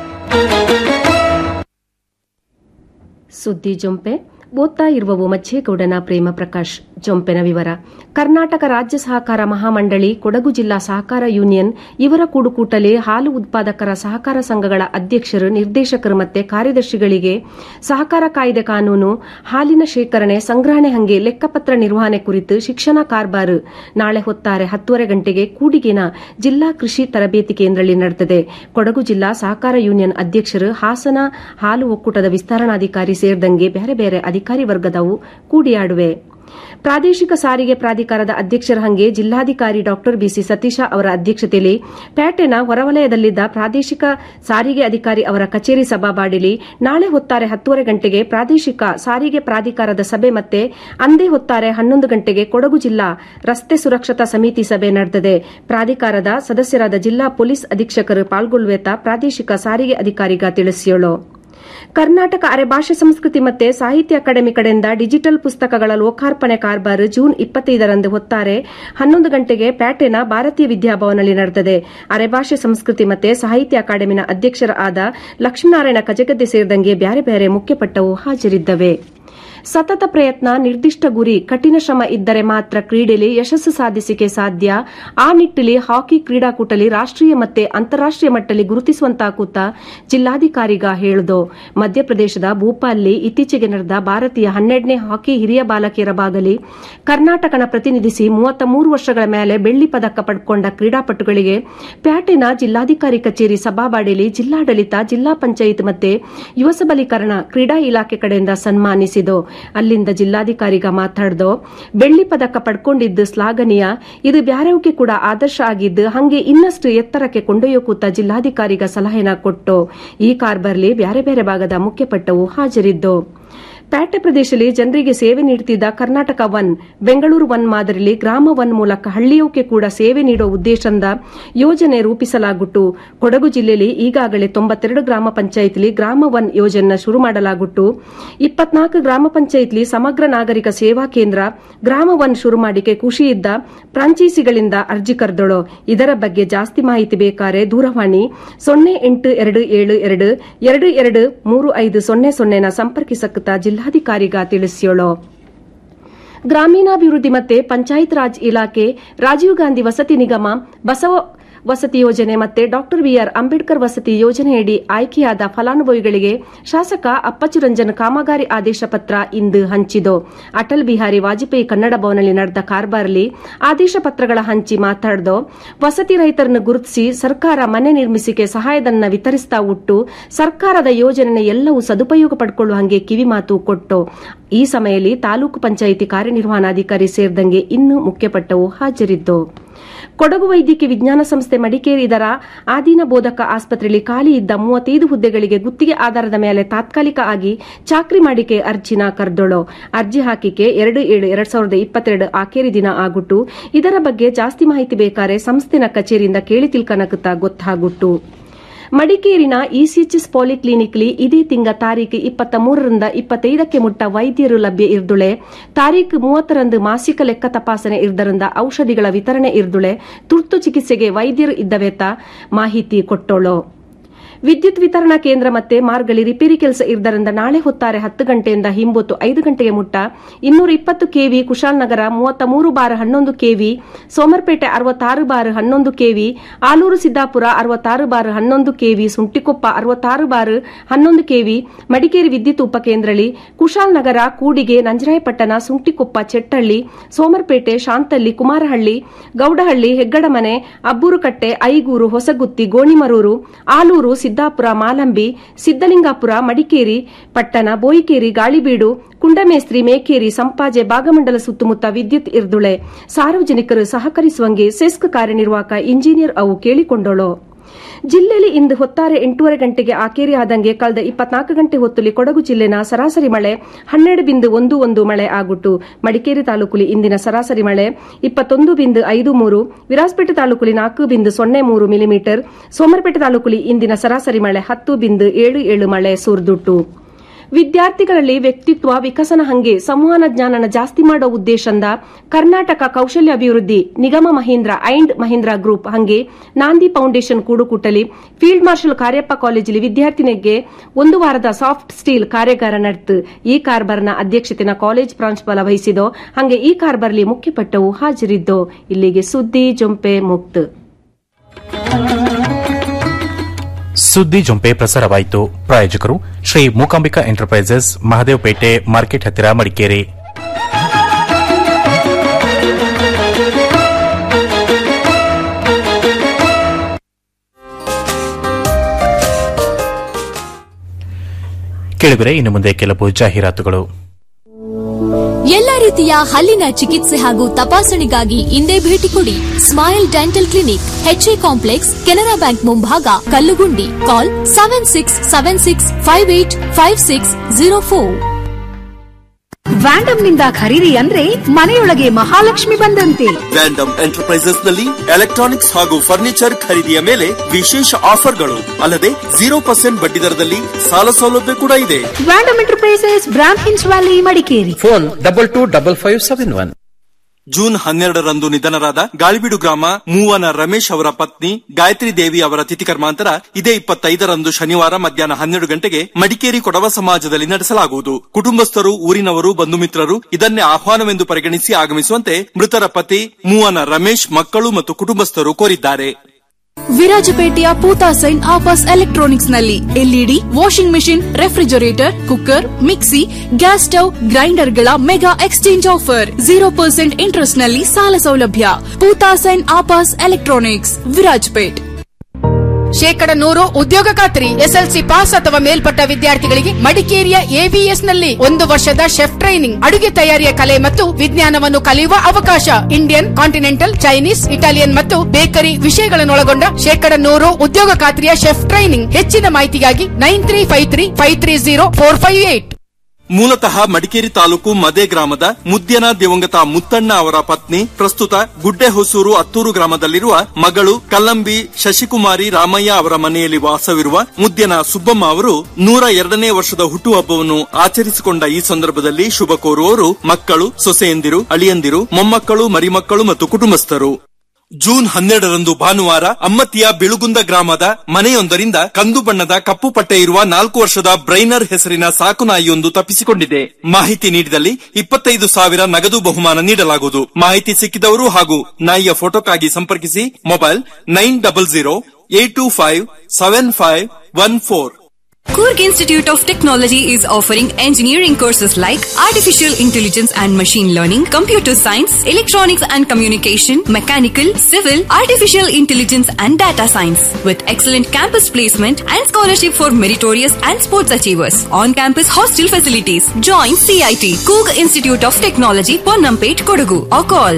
ಸುದ್ದಿ ಜೊಂಪೆ ಓದ್ತಾ ಇರುವವು ಮಚ್ಚೇಗೌಡನ ಪ್ರೇಮ ಪ್ರಕಾಶ್ ಜೊಂಪೆನ ವಿವರ ಕರ್ನಾಟಕ ರಾಜ್ಯ ಸಹಕಾರ ಮಹಾಮಂಡಳಿ ಕೊಡಗು ಜಿಲ್ಲಾ ಸಹಕಾರ ಯೂನಿಯನ್ ಇವರ ಕೂಡುಕೂಟಲೆ ಹಾಲು ಉತ್ಪಾದಕರ ಸಹಕಾರ ಸಂಘಗಳ ಅಧ್ಯಕ್ಷರು ನಿರ್ದೇಶಕರು ಮತ್ತೆ ಕಾರ್ಯದರ್ಶಿಗಳಿಗೆ ಸಹಕಾರ ಕಾಯ್ದೆ ಕಾನೂನು ಹಾಲಿನ ಶೇಖರಣೆ ಸಂಗ್ರಹಣೆ ಹಂಗೆ ಲೆಕ್ಕಪತ್ರ ನಿರ್ವಹಣೆ ಕುರಿತು ಶಿಕ್ಷಣ ಕಾರ್ಬಾರು ನಾಳೆ ಹೊತ್ತಾರೆ ಹತ್ತುವರೆ ಗಂಟೆಗೆ ಕೂಡಿಗೆನ ಜಿಲ್ಲಾ ಕೃಷಿ ತರಬೇತಿ ಕೇಂದ್ರದಲ್ಲಿ ನಡೆದಿದೆ ಕೊಡಗು ಜಿಲ್ಲಾ ಸಹಕಾರ ಯೂನಿಯನ್ ಅಧ್ಯಕ್ಷರು ಹಾಸನ ಹಾಲು ಒಕ್ಕೂಟದ ವಿಸ್ತರಣಾಧಿಕಾರಿ ಸೇರಿದಂಗೆ ಬೇರೆ ಬೇರೆ ಅಧಿಕಾರಿ ವರ್ಗದವು ಕೂಡಿಯಾಡುವೆ ಪ್ರಾದೇಶಿಕ ಸಾರಿಗೆ ಪ್ರಾಧಿಕಾರದ ಅಧ್ಯಕ್ಷರ ಹಂಗೆ ಜಿಲ್ಲಾಧಿಕಾರಿ ಡಾ ಬಿಸಿ ಸತೀಶ ಅವರ ಅಧ್ಯಕ್ಷತೆಯಲ್ಲಿ ಪೇಟೆನ ಹೊರವಲಯದಲ್ಲಿದ್ದ ಪ್ರಾದೇಶಿಕ ಸಾರಿಗೆ ಅಧಿಕಾರಿ ಅವರ ಕಚೇರಿ ಸಭಾಬಾಡಿಲಿ ನಾಳೆ ಹೊತ್ತಾರೆ ಹತ್ತುವರೆ ಗಂಟೆಗೆ ಪ್ರಾದೇಶಿಕ ಸಾರಿಗೆ ಪ್ರಾಧಿಕಾರದ ಸಭೆ ಮತ್ತೆ ಅಂದೇ ಹೊತ್ತಾರೆ ಹನ್ನೊಂದು ಗಂಟೆಗೆ ಕೊಡಗು ಜಿಲ್ಲಾ ರಸ್ತೆ ಸುರಕ್ಷತಾ ಸಮಿತಿ ಸಭೆ ನಡೆದಿದೆ ಪ್ರಾಧಿಕಾರದ ಸದಸ್ಯರಾದ ಜಿಲ್ಲಾ ಪೊಲೀಸ್ ಅಧೀಕ್ಷಕರು ಪಾಲ್ಗೊಳ್ಳುವೇತ ಪ್ರಾದೇಶಿಕ ಸಾರಿಗೆ ಅಧಿಕಾರಿಗ ತಿಳಿಸಿಯೋಳು ಕರ್ನಾಟಕ ಅರೆಭಾಷೆ ಸಂಸ್ಕೃತಿ ಮತ್ತೆ ಸಾಹಿತ್ಯ ಅಕಾಡೆಮಿ ಕಡೆಯಿಂದ ಡಿಜಿಟಲ್ ಪುಸ್ತಕಗಳ ಲೋಕಾರ್ಪಣೆ ಕಾರ್ಬಾರ್ ಜೂನ್ ಇಪ್ಪತ್ತೈದರಂದು ಹೊತ್ತಾರೆ ಹನ್ನೊಂದು ಗಂಟೆಗೆ ಪ್ಯಾಟೆನ ಭಾರತೀಯ ವಿದ್ಯಾಭವನಲ್ಲಿ ನಡೆದಿದೆ ಅರೆಭಾಷೆ ಸಂಸ್ಕೃತಿ ಮತ್ತೆ ಸಾಹಿತ್ಯ ಅಕಾಡೆಮಿನ ಅಧ್ಯಕ್ಷರ ಆದ ಲಕ್ಷ್ಮೀನಾರಾಯಣ ಕಜಗದ್ದೆ ಸೇರಿದಂಗೆ ಬ್ಯಾರೆ ಬ್ಯಾರೆ ಮುಖ್ಯಪಟ್ಟವು ಹಾಜರಿದ್ದವೆ ಸತತ ಪ್ರಯತ್ನ ನಿರ್ದಿಷ್ಟ ಗುರಿ ಕಠಿಣ ಶ್ರಮ ಇದ್ದರೆ ಮಾತ್ರ ಕ್ರೀಡೆಯಲ್ಲಿ ಯಶಸ್ಸು ಸಾಧಿಸಿಕೆ ಸಾಧ್ಯ ಆ ನಿಟ್ಟಿನಲ್ಲಿ ಹಾಕಿ ಕ್ರೀಡಾಕೂಟಲಿ ರಾಷ್ಟ್ರೀಯ ಮತ್ತೆ ಅಂತಾರಾಷ್ಟ್ರೀಯ ಮಟ್ಟದಲ್ಲಿ ಗುರುತಿಸುವಂತಾಕೂತ ಜಿಲ್ಲಾಧಿಕಾರಿಗ ಹೇಳಿದು ಮಧ್ಯಪ್ರದೇಶದ ಭೂಪಾಲ್ನಲ್ಲಿ ಇತ್ತೀಚೆಗೆ ನಡೆದ ಭಾರತೀಯ ಹನ್ನೆರಡನೇ ಹಾಕಿ ಹಿರಿಯ ಬಾಲಕಿಯರ ಬಾಗಲಿ ಕರ್ನಾಟಕನ ಪ್ರತಿನಿಧಿಸಿ ಮೂವತ್ತ ಮೂರು ವರ್ಷಗಳ ಮೇಲೆ ಬೆಳ್ಳಿ ಪದಕ ಪಡ್ಕೊಂಡ ಕ್ರೀಡಾಪಟುಗಳಿಗೆ ಪ್ಯಾಟೆನ ಜಿಲ್ಲಾಧಿಕಾರಿ ಕಚೇರಿ ಸಭಾವಾಡಿಯಲ್ಲಿ ಜಿಲ್ಲಾಡಳಿತ ಜಿಲ್ಲಾ ಪಂಚಾಯತ್ ಮತ್ತೆ ಯುವ ಸಬಲೀಕರಣ ಕ್ರೀಡಾ ಇಲಾಖೆ ಕಡೆಯಿಂದ ಸನ್ಮಾನಿಸಿತು ಅಲ್ಲಿಂದ ಜಿಲ್ಲಾಧಿಕಾರಿಗ ಮಾತಾಡ್ದು ಬೆಳ್ಳಿ ಪದಕ ಪಡ್ಕೊಂಡಿದ್ದು ಶ್ಲಾಘನೀಯ ಇದು ಬ್ಯಾರೆವ್ಗೆ ಕೂಡ ಆದರ್ಶ ಆಗಿದ್ದು ಹಂಗೆ ಇನ್ನಷ್ಟು ಎತ್ತರಕ್ಕೆ ಕೊಂಡೊಯ್ಯೋಕೂತ ಜಿಲ್ಲಾಧಿಕಾರಿಗ ಸಲಹೆನ ಕೊಟ್ಟು ಈ ಕಾರ್ಬರ್ಲಿ ಬ್ಯಾರೆ ಬೇರೆ ಭಾಗದ ಮುಖ್ಯಪಟ್ಟವು ಹಾಜರಿದ್ದು ಪ್ಯಾಟೆ ಪ್ರದೇಶದಲ್ಲಿ ಜನರಿಗೆ ಸೇವೆ ನೀಡುತ್ತಿದ್ದ ಕರ್ನಾಟಕ ಒನ್ ಬೆಂಗಳೂರು ಒನ್ ಮಾದರಿಯಲ್ಲಿ ಗ್ರಾಮ ಒನ್ ಮೂಲಕ ಹಳ್ಳಿಯೋಕೆ ಕೂಡ ಸೇವೆ ನೀಡುವ ಉದ್ದೇಶದಿಂದ ಯೋಜನೆ ರೂಪಿಸಲಾಗುಟ್ಟು ಕೊಡಗು ಜಿಲ್ಲೆಯಲ್ಲಿ ಈಗಾಗಲೇ ತೊಂಬತ್ತೆರಡು ಗ್ರಾಮ ಪಂಚಾಯತ್ಲಿ ಗ್ರಾಮ ಒನ್ ಯೋಜನೆ ಶುರು ಮಾಡಲಾಗುಟ್ಟು ಇಪ್ಪತ್ನಾಲ್ಕು ಗ್ರಾಮ ಪಂಚಾಯತ್ಲಿ ಸಮಗ್ರ ನಾಗರಿಕ ಸೇವಾ ಕೇಂದ್ರ ಗ್ರಾಮ ಒನ್ ಶುರು ಮಾಡಿಕೆ ಖುಷಿಯಿದ್ದ ಫ್ರಾಂಚೈಸಿಗಳಿಂದ ಅರ್ಜಿ ಕರೆದಳು ಇದರ ಬಗ್ಗೆ ಜಾಸ್ತಿ ಮಾಹಿತಿ ಬೇಕಾರೆ ದೂರವಾಣಿ ಸೊನ್ನೆ ಎಂಟು ಎರಡು ಏಳು ಎರಡು ಎರಡು ಎರಡು ಮೂರು ಐದು ಸೊನ್ನೆ ಸೊನ್ನೆನ ಸಂಪರ್ಕಿಸಕುತ್ತ ಜಿಲ್ಲಾಧಿಕಾರಿಗ ತಿಳಿಸಿಯೋಳು ಗ್ರಾಮೀಣಾಭಿವೃದ್ಧಿ ಮತ್ತೆ ಪಂಚಾಯತ್ ರಾಜ್ ಇಲಾಖೆ ರಾಜೀವ್ ಗಾಂಧಿ ವಸತಿ ನಿಗಮ ಬಸವ ವಸತಿ ಯೋಜನೆ ಮತ್ತೆ ಡಾಕ್ಟರ್ ಬಿಆರ್ ಅಂಬೇಡ್ಕರ್ ವಸತಿ ಯೋಜನೆಯಡಿ ಆಯ್ಕೆಯಾದ ಫಲಾನುಭವಿಗಳಿಗೆ ಶಾಸಕ ಅಪ್ಪಚ್ಚು ರಂಜನ್ ಕಾಮಗಾರಿ ಆದೇಶ ಪತ್ರ ಇಂದು ಹಂಚಿದು ಅಟಲ್ ಬಿಹಾರಿ ವಾಜಪೇಯಿ ಕನ್ನಡ ಭವನದಲ್ಲಿ ನಡೆದ ಕಾರ್ಬಾರ್ಲಿ ಆದೇಶ ಪತ್ರಗಳ ಹಂಚಿ ಮಾತಾಡ್ದು ವಸತಿ ರೈತರನ್ನು ಗುರುತಿಸಿ ಸರ್ಕಾರ ಮನೆ ನಿರ್ಮಿಸಿಕೆ ಸಹಾಯಧನ ವಿತರಿಸ್ತಾ ಉಟ್ಟು ಸರ್ಕಾರದ ಯೋಜನೆ ಎಲ್ಲವೂ ಸದುಪಯೋಗ ಪಡ್ಕೊಳ್ಳುವ ಹಂಗೆ ಕಿವಿಮಾತು ಕೊಟ್ಟು ಈ ಸಮಯದಲ್ಲಿ ತಾಲೂಕು ಪಂಚಾಯಿತಿ ಕಾರ್ಯನಿರ್ವಹಣಾಧಿಕಾರಿ ಸೇರಿದಂಗೆ ಇನ್ನೂ ಮುಖ್ಯಪಟ್ಟವು ಹಾಜರಿದ್ದು ಕೊಡಗು ವೈದ್ಯಕೀಯ ವಿಜ್ಞಾನ ಸಂಸ್ಥೆ ಮಡಿಕೇರಿ ಇದರ ಆಧೀನ ಬೋಧಕ ಆಸ್ಪತ್ರೆಯಲ್ಲಿ ಖಾಲಿ ಇದ್ದ ಮೂವತ್ತೈದು ಹುದ್ದೆಗಳಿಗೆ ಗುತ್ತಿಗೆ ಆಧಾರದ ಮೇಲೆ ತಾತ್ಕಾಲಿಕ ಆಗಿ ಚಾಕ್ರಿ ಮಾಡಿಕೆ ಅರ್ಜಿನ ಕರೆದೊಳು ಅರ್ಜಿ ಹಾಕಿಕೆ ಎರಡು ಏಳು ಎರಡ್ ಸಾವಿರದ ಇಪ್ಪತ್ತೆರಡು ಆಖೇರಿ ದಿನ ಆಗುಟ್ಟು ಇದರ ಬಗ್ಗೆ ಜಾಸ್ತಿ ಮಾಹಿತಿ ಬೇಕಾರೆ ಸಂಸ್ಥೆನ ಕಚೇರಿಯಿಂದ ಕೇಳಿ ತಿಳ್ಕನಕುತ್ತ ಗೊತ್ತಾಗುಟ್ಟು ಮಡಿಕೇರಿನ ಇಸಿಎಚ್ಎಸ್ ಪಾಲಿಕ್ಲಿನಿಕ್ಲಿ ಇದೇ ತಿಂಗ ತಾರೀಕು ಇಪ್ಪತ್ತ ಮೂರರಿಂದ ಇಪ್ಪತ್ತೈದಕ್ಕೆ ಮುಟ್ಟ ವೈದ್ಯರು ಲಭ್ಯ ಇರ್ದುಳೆ ತಾರೀಕು ಮೂವತ್ತರಂದು ಮಾಸಿಕ ಲೆಕ್ಕ ತಪಾಸಣೆ ಇರ್ದರಿಂದ ಔಷಧಿಗಳ ವಿತರಣೆ ಇರ್ದುಳೆ ತುರ್ತು ಚಿಕಿತ್ಸೆಗೆ ವೈದ್ಯರು ಇದ್ದವೆತ ಮಾಹಿತಿ ಕೊಟ್ಟೋಳು ವಿದ್ಯುತ್ ವಿತರಣಾ ಕೇಂದ್ರ ಮತ್ತೆ ಮಾರ್ಗಳಿ ರಿಪೇರಿ ಕೆಲಸ ಇರುವುದರಿಂದ ನಾಳೆ ಹೊತ್ತಾರೆ ಹತ್ತು ಗಂಟೆಯಿಂದ ಹಿಂಬೊತ್ತು ಐದು ಗಂಟೆಗೆ ಮುಟ್ಟ ಇನ್ನೂರ ಇಪ್ಪತ್ತು ಕೆವಿ ಕುಶಾಲನಗರ ಮೂವತ್ತ ಮೂರು ಬಾರ್ ಹನ್ನೊಂದು ಕೆವಿ ಸೋಮರ್ಪೇಟೆ ಅರವತ್ತಾರು ಬಾರ್ ಹನ್ನೊಂದು ಕೆವಿ ಆಲೂರು ಸಿದ್ದಾಪುರ ಅರವತ್ತಾರು ಬಾರ್ ಹನ್ನೊಂದು ಕೆವಿ ಸುಂಟಿಕೊಪ್ಪ ಅರವತ್ತಾರು ಬಾರ್ ಹನ್ನೊಂದು ಕೆವಿ ಮಡಿಕೇರಿ ವಿದ್ಯುತ್ ಉಪಕೇಂದ್ರಳಿ ಕುಶಾಲನಗರ ಕೂಡಿಗೆ ನಂಜರಾಯಪಟ್ಟಣ ಸುಂಟಿಕೊಪ್ಪ ಚೆಟ್ಟಳ್ಳಿ ಸೋಮರ್ಪೇಟೆ ಶಾಂತಳ್ಳಿ ಕುಮಾರಹಳ್ಳಿ ಗೌಡಹಳ್ಳಿ ಹೆಗ್ಗಡಮನೆ ಅಬ್ಬೂರುಕಟ್ಟೆ ಐಗೂರು ಹೊಸಗುತ್ತಿ ಗೋಣಿಮರೂರು ಆಲೂರು ಸಿದ್ದಾಪುರ ಮಾಲಂಬಿ ಸಿದ್ದಲಿಂಗಾಪುರ ಮಡಿಕೇರಿ ಪಟ್ಟಣ ಬೋಯಿಕೇರಿ ಗಾಳಿಬೀಡು ಕುಂಡಮೇಸ್ತ್ರಿ ಮೇಕೇರಿ ಸಂಪಾಜೆ ಭಾಗಮಂಡಲ ಸುತ್ತಮುತ್ತ ವಿದ್ಯುತ್ ಇರ್ದುಳೆ ಸಾರ್ವಜನಿಕರು ಸಹಕರಿಸುವಂಗೆ ಸೆಸ್ಕ್ ಕಾರ್ಯನಿರ್ವಾಹಕ ಇಂಜಿನಿಯರ್ ಅವು ಕೇಳಿಕೊಂಡಳು ಜಿಲ್ಲೆಯಲ್ಲಿ ಇಂದು ಹೊತ್ತಾರೆ ಎಂಟೂವರೆ ಗಂಟೆಗೆ ಆಕೇರಿ ಆದಂಗೆ ಕಳೆದ ಇಪ್ಪತ್ನಾಲ್ಕು ಗಂಟೆ ಹೊತ್ತುಲಿ ಕೊಡಗು ಜಿಲ್ಲೆನ ಸರಾಸರಿ ಮಳೆ ಹನ್ನೆರಡು ಬಿಂದು ಒಂದು ಒಂದು ಮಳೆ ಆಗುಟ್ಟು ಮಡಿಕೇರಿ ತಾಲೂಕುಲಿ ಇಂದಿನ ಸರಾಸರಿ ಮಳೆ ಇಪ್ಪತ್ತೊಂದು ಬಿಂದು ಐದು ಮೂರು ವಿರಾಜಪೇಟೆ ತಾಲೂಕುಲಿ ನಾಲ್ಕು ಬಿಂದು ಸೊನ್ನೆ ಮೂರು ಮಿಲಿಮೀಟರ್ ಸೋಮರಪೇಟೆ ತಾಲೂಕುಲಿ ಇಂದಿನ ಸರಾಸರಿ ಮಳೆ ಹತ್ತು ಬಿಂದು ಏಳು ಏಳು ಮಳೆ ಸುರಿದುಟ್ಟು ವಿದ್ಯಾರ್ಥಿಗಳಲ್ಲಿ ವ್ಯಕ್ತಿತ್ವ ವಿಕಸನ ಹಂಗೆ ಸಂವಹನ ಜ್ಞಾನನ ಜಾಸ್ತಿ ಮಾಡೋ ಉದ್ದೇಶದಿಂದ ಕರ್ನಾಟಕ ಕೌಶಲ್ಯ ಅಭಿವೃದ್ಧಿ ನಿಗಮ ಮಹೀಂದ್ರ ಐಂಡ್ ಮಹೀಂದ್ರ ಗ್ರೂಪ್ ಹಂಗೆ ನಾಂದಿ ಫೌಂಡೇಶನ್ ಕೂಡುಕುಟ್ಟಲಿ ಫೀಲ್ಡ್ ಮಾರ್ಷಲ್ ಕಾರ್ಯಪ್ಪ ಕಾಲೇಜಲ್ಲಿ ವಿದ್ಯಾರ್ಥಿನಿಗೆ ಒಂದು ವಾರದ ಸಾಫ್ಟ್ ಸ್ಟೀಲ್ ಕಾರ್ಯಾಗಾರ ನಡೆತು ಈ ಕಾರ್ಬರ್ನ ಅಧ್ಯಕ್ಷತೆನ ಕಾಲೇಜ್ ಪ್ರಾಂಶುಪಾಲ ವಹಿಸಿದೋ ಹಂಗೆ ಈ ಕಾರ್ಬರ್ಲಿ ಮುಖ್ಯಪಟ್ಟವು ಹಾಜರಿದ್ದೋ ಇಲ್ಲಿಗೆ ಸುದ್ದಿ ಜೊಂಪೆ ಮುಕ್ತ ಸುದ್ದಿ ಜೊಂಪೆ ಪ್ರಸಾರವಾಯಿತು ಪ್ರಾಯೋಜಕರು ಶ್ರೀ ಮೂಕಾಂಬಿಕಾ ಎಂಟರ್ಪ್ರೈಸಸ್ ಮಹದೇವಪೇಟೆ ಮಾರ್ಕೆಟ್ ಹತ್ತಿರ ಮಡಿಕೇರಿ ಕೇಳಿದರೆ ಇನ್ನು ಮುಂದೆ ಕೆಲವು ಜಾಹೀರಾತುಗಳು ಎಲ್ಲ ರೀತಿಯ ಹಲ್ಲಿನ ಚಿಕಿತ್ಸೆ ಹಾಗೂ ತಪಾಸಣೆಗಾಗಿ ಇಂದೇ ಭೇಟಿ ಕೊಡಿ smile dental clinic H A complex Canara bank ಮುಂಭಾಗ Kallugundi call seven six seven six five eight five six zero four Vandam ನಿಂದ ಖರೀದಿ ಅಂದ್ರೆ ಮನೆಯೊಳಗೆ ಮಹಾಲಕ್ಷ್ಮಿ ಬಂದಂತೆ ವ್ಯಾಂಡಮ್ ಎಂಟರ್ಪ್ರೈಸಸ್ ನಲ್ಲಿ ಎಲೆಕ್ಟ್ರಾನಿಕ್ಸ್ ಹಾಗೂ ಫರ್ನಿಚರ್ ಖರೀದಿಯ ಮೇಲೆ ವಿಶೇಷ ಆಫರ್ಗಳು ಅಲ್ಲದೆ ಜೀರೋ ಪರ್ಸೆಂಟ್ ಬಡ್ಡಿ ದರದಲ್ಲಿ ಸಾಲ ಸೌಲಭ್ಯ ಕೂಡ ಇದೆ ವ್ಯಾಂಡಮ್ ಎಂಟರ್ಪ್ರೈಸಸ್ ಬ್ರಾಂಡ್ ಹಿನ್ಸ್ valley Madikeri phone double two double five seven one June ಹನ್ನೆರಡರಂದು ನಿಧನರಾದ ಗಾಳಿಬೀಡು ಗ್ರಾಮ ಮೂವನ ರಮೇಶ್ ಅವರ ಪತ್ನಿ ಗಾಯತ್ರಿ ದೇವಿ ಅವರ ತಿಥಿಕರ್ಮಾಂತರ ಇದೇ ಇಪ್ಪತ್ತೈದರಂದು ಶನಿವಾರ ಮಧ್ಯಾಹ್ನ ಹನ್ನೆರಡು ಗಂಟೆಗೆ ಮಡಿಕೇರಿ ಕೊಡವ ಸಮಾಜದಲ್ಲಿ ನಡೆಸಲಾಗುವುದು ಕುಟುಂಬಸ್ಥರು ಊರಿನವರು ಬಂಧು ಮಿತ್ರರು ಇದನ್ನೇ ಆಹ್ವಾನವೆಂದು ಪರಿಗಣಿಸಿ ಆಗಮಿಸುವಂತೆ ಮೃತರ ಪತಿ ಮೂವನ ರಮೇಶ್ ಮಕ್ಕಳು ಮತ್ತು ಕುಟುಂಬಸ್ಥರು ಕೋರಿದ್ದಾರೆ ವಿರಾಜಪೇಟೆಯ ಪೂತಾಸೈನ್ ಆಪಾಸ್ ಎಲೆಕ್ಟ್ರಾನಿಕ್ಸ್ ನಲ್ಲಿ LED washing machine refrigerator cooker mixie gas stove ಗ್ರೈಂಡರ್ಗಳ mega exchange offer zero percent interest ನಲ್ಲಿ ಸಾಲ ಸೌಲಭ್ಯ ಪೂತಾಸೈನ್ ಆಪಾಸ್ ಎಲೆಕ್ಟ್ರಾನಿಕ್ಸ್ ವಿರಾಜಪೇಟ್ ಶೇಕಡ ನೂರು ಉದ್ಯೋಗ ಖಾತ್ರಿ ಎಸ್ಎಲ್ಸಿ ಪಾಸ್ ಅಥವಾ ಮೇಲ್ಪಟ್ಟ ವಿದ್ಯಾರ್ಥಿಗಳಿಗೆ ಮಡಿಕೇರಿಯ ಎಬಿಎಸ್ ನಲ್ಲಿ ಒಂದು ವರ್ಷದ ಶೆಫ್ ಟ್ರೈನಿಂಗ್ ಅಡುಗೆ ತಯಾರಿಯ ಕಲೆ ಮತ್ತು ವಿಜ್ಞಾನವನ್ನು ಕಲಿಯುವ ಅವಕಾಶ ಇಂಡಿಯನ್ ಕಾಂಟಿನೆಂಟಲ್ ಚೈನೀಸ್ ಇಟಾಲಿಯನ್ ಮತ್ತು ಬೇಕರಿ ವಿಷಯಗಳನ್ನೊಳಗೊಂಡ ಶೇಕಡ ನೂರು ಉದ್ಯೋಗ ಖಾತ್ರಿಯ ಶೆಫ್ ಟ್ರೈನಿಂಗ್ ಹೆಚ್ಚಿನ ಮಾಹಿತಿಗಾಗಿ nine three five three five three zero four five eight ಮೂಲತಃ ಮಡಿಕೇರಿ ತಾಲೂಕು ಮದೆ ಗ್ರಾಮದ ಮುದ್ಯನ ದಿವಂಗತ ಮುತ್ತಣ್ಣ ಅವರ ಪತ್ನಿ ಪ್ರಸ್ತುತ ಗುಡ್ಡೆ ಹೊಸೂರು ಅತ್ತೂರು ಗ್ರಾಮದಲ್ಲಿರುವ ಮಗಳು ಕಲ್ಲಂಬಿ ಶಶಿಕುಮಾರಿ ರಾಮಯ್ಯ ಅವರ ಮನೆಯಲ್ಲಿ ವಾಸವಿರುವ ಮುದ್ಯನ ಸುಬ್ಬಮ್ಮ ಅವರು ನೂರ ಎರಡನೇ ವರ್ಷದ ಹುಟ್ಟುಹಬ್ಬವನ್ನು ಆಚರಿಸಿಕೊಂಡ ಈ ಸಂದರ್ಭದಲ್ಲಿ ಶುಭ ಕೋರುವವರು ಮಕ್ಕಳು ಸೊಸೆಯಂದಿರು ಅಳಿಯಂದಿರು ಮೊಮ್ಮಕ್ಕಳು ಮರಿಮಕ್ಕಳು ಮತ್ತು ಕುಟುಂಬಸ್ಥರು ಜೂನ್ ಹನ್ನೆರಡರಂದು ಭಾನುವಾರ ಅಮ್ಮತ್ತಿಯ ಬಿಳುಗುಂದ ಗ್ರಾಮದ ಮನೆಯೊಂದರಿಂದ ಕಂದು ಬಣ್ಣದ ಕಪ್ಪು ಪಟ್ಟೆ ಇರುವ ನಾಲ್ಕು ವರ್ಷದ ಬ್ರೈನರ್ ಹೆಸರಿನ ಸಾಕುನಾಯಿಯೊಂದು ತಪ್ಪಿಸಿಕೊಂಡಿದೆ ಮಾಹಿತಿ ನೀಡಿದಲ್ಲಿ ಇಪ್ಪತ್ತೈದು ಸಾವಿರ ನಗದು ಬಹುಮಾನ ನೀಡಲಾಗುವುದು ಮಾಹಿತಿ ಸಿಕ್ಕಿದವರು ಹಾಗೂ ನಾಯಿಯ ಫೋಟೋಕ್ಕಾಗಿ ಸಂಪರ್ಕಿಸಿ mobile nine double zero eight two five seven five one four Kurg Institute of Technology is offering engineering courses like Artificial Intelligence and Machine Learning, Computer Science, Electronics and Communication, Mechanical, Civil, Artificial Intelligence and Data Science with excellent campus placement and scholarship for meritorious and sports achievers. On-campus hostel facilities. Join CIT, Kurg Institute of Technology, Ponnampet, Kodagu or call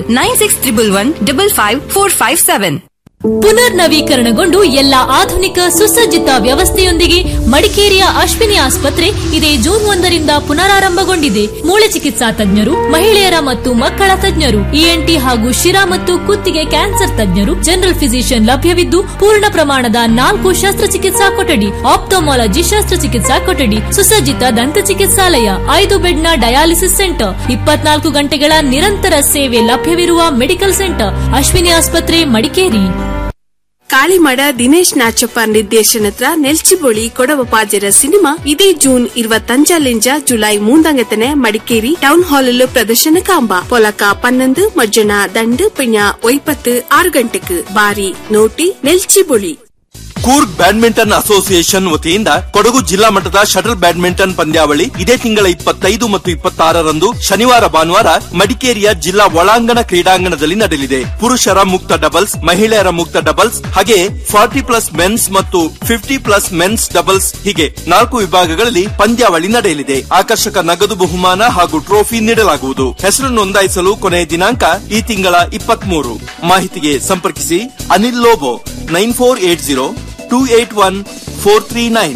96111 55457. ಪುನರ್ ನವೀಕರಣಗೊಂಡು ಎಲ್ಲಾ ಆಧುನಿಕ ಸುಸಜ್ಜಿತ ವ್ಯವಸ್ಥೆಯೊಂದಿಗೆ ಮಡಿಕೇರಿಯ ಅಶ್ವಿನಿ ಆಸ್ಪತ್ರೆ ಇದೇ June ಒಂದರಿಂದ ಪುನರಾರಂಭಗೊಂಡಿದೆ ಮೂಳೆ ಚಿಕಿತ್ಸಾ ತಜ್ಞರು ಮಹಿಳೆಯರ ಮತ್ತು ಮಕ್ಕಳ ತಜ್ಞರು ಇಎನ್ಟಿ ಹಾಗೂ ಶಿರಾ ಮತ್ತು ಕುತ್ತಿಗೆ ಕ್ಯಾನ್ಸರ್ ತಜ್ಞರು ಜನರಲ್ ಫಿಸಿಷಿಯನ್ ಲಭ್ಯವಿದ್ದು ಪೂರ್ಣ ಪ್ರಮಾಣದ ನಾಲ್ಕು ಶಸ್ತ್ರಚಿಕಿತ್ಸಾ ಕೊಠಡಿ ಆಪ್ಟೋಮಾಲಜಿ ಶಸ್ತ್ರಚಿಕಿತ್ಸಾ ಕೊಠಡಿ ಸುಸಜ್ಜಿತ ದಂತ ಚಿಕಿತ್ಸಾಲಯ ಐದು ಬೆಡ್ನ ಡಯಾಲಿಸಿಸ್ ಸೆಂಟರ್ ಇಪ್ಪತ್ನಾಲ್ಕು ಗಂಟೆಗಳ ನಿರಂತರ ಸೇವೆ ಲಭ್ಯವಿರುವ ಮೆಡಿಕಲ್ ಸೆಂಟರ್ ಅಶ್ವಿನಿ ಆಸ್ಪತ್ರೆ ಮಡಿಕೇರಿ ಕಾಳಿಮಡ ದಿನೇಶ್ ನಾಚಪ್ಪ ನಿರ್ದೇಶನತ್ರ ನೆಲ್ಚಿಬೋಳಿ ಕೊಡವ ಪಾಜರ ಸಿನಿಮಾ ಇದೇ ಜೂನ್ ഇരുപത്തഞ്ചാലിഞ്ച ജൂലൈ മൂന്നാങ്കത്തിന് മടിക്കേരി ടൗൺ ഹാളിൽ പ്രദർശന കാമ്പ പൊലക്ക പന്നണ്ട് മജ്ജന ദണ്ട് പിഞ്ഞ ഒയ്പത്ത് ആറ് ഗಂಟೆക്ക് ಬಾರಿ ನೋಟಿ ನೆಲ್ಚಿಬೊಳಿ ಕೂರ್ಗ್ ಬ್ಯಾಡ್ಮಿಂಟನ್ ಅಸೋಸಿಯೇಷನ್ ವತಿಯಿಂದ ಕೊಡಗು ಜಿಲ್ಲಾ ಮಟ್ಟದ ಶಟಲ್ ಬ್ಯಾಡ್ಮಿಂಟನ್ ಪಂದ್ಯಾವಳಿ ಇದೇ ತಿಂಗಳ ಇಪ್ಪತ್ತೈದು ಮತ್ತು ಇಪ್ಪತ್ತಾರರಂದು ಶನಿವಾರ ಭಾನುವಾರ ಮಡಿಕೇರಿಯ ಜಿಲ್ಲಾ ಒಳಾಂಗಣ ಕ್ರೀಡಾಂಗಣದಲ್ಲಿ ನಡೆಯಲಿದೆ ಪುರುಷರ ಮುಕ್ತ ಡಬಲ್ಸ್ ಮಹಿಳೆಯರ ಮುಕ್ತ ಡಬಲ್ಸ್ ಹಾಗೆ ಫಾರ್ಟಿ ಪ್ಲಸ್ ಮೆನ್ಸ್ ಮತ್ತು ಫಿಫ್ಟಿ ಪ್ಲಸ್ ಮೆನ್ಸ್ ಡಬಲ್ಸ್ ಹೀಗೆ ನಾಲ್ಕು ವಿಭಾಗಗಳಲ್ಲಿ ಪಂದ್ಯಾವಳಿ ನಡೆಯಲಿದೆ ಆಕರ್ಷಕ ನಗದು ಬಹುಮಾನ ಹಾಗೂ ಟ್ರೋಫಿ ನೀಡಲಾಗುವುದು ಹೆಸರು ನೋಂದಾಯಿಸಲು ಕೊನೆಯ ದಿನಾಂಕ ಈ ತಿಂಗಳ ಇಪ್ಪತ್ಮೂರು ಮಾಹಿತಿಗೆ ಸಂಪರ್ಕಿಸಿ Anil Lobo nine four eight zero two eight one four three nine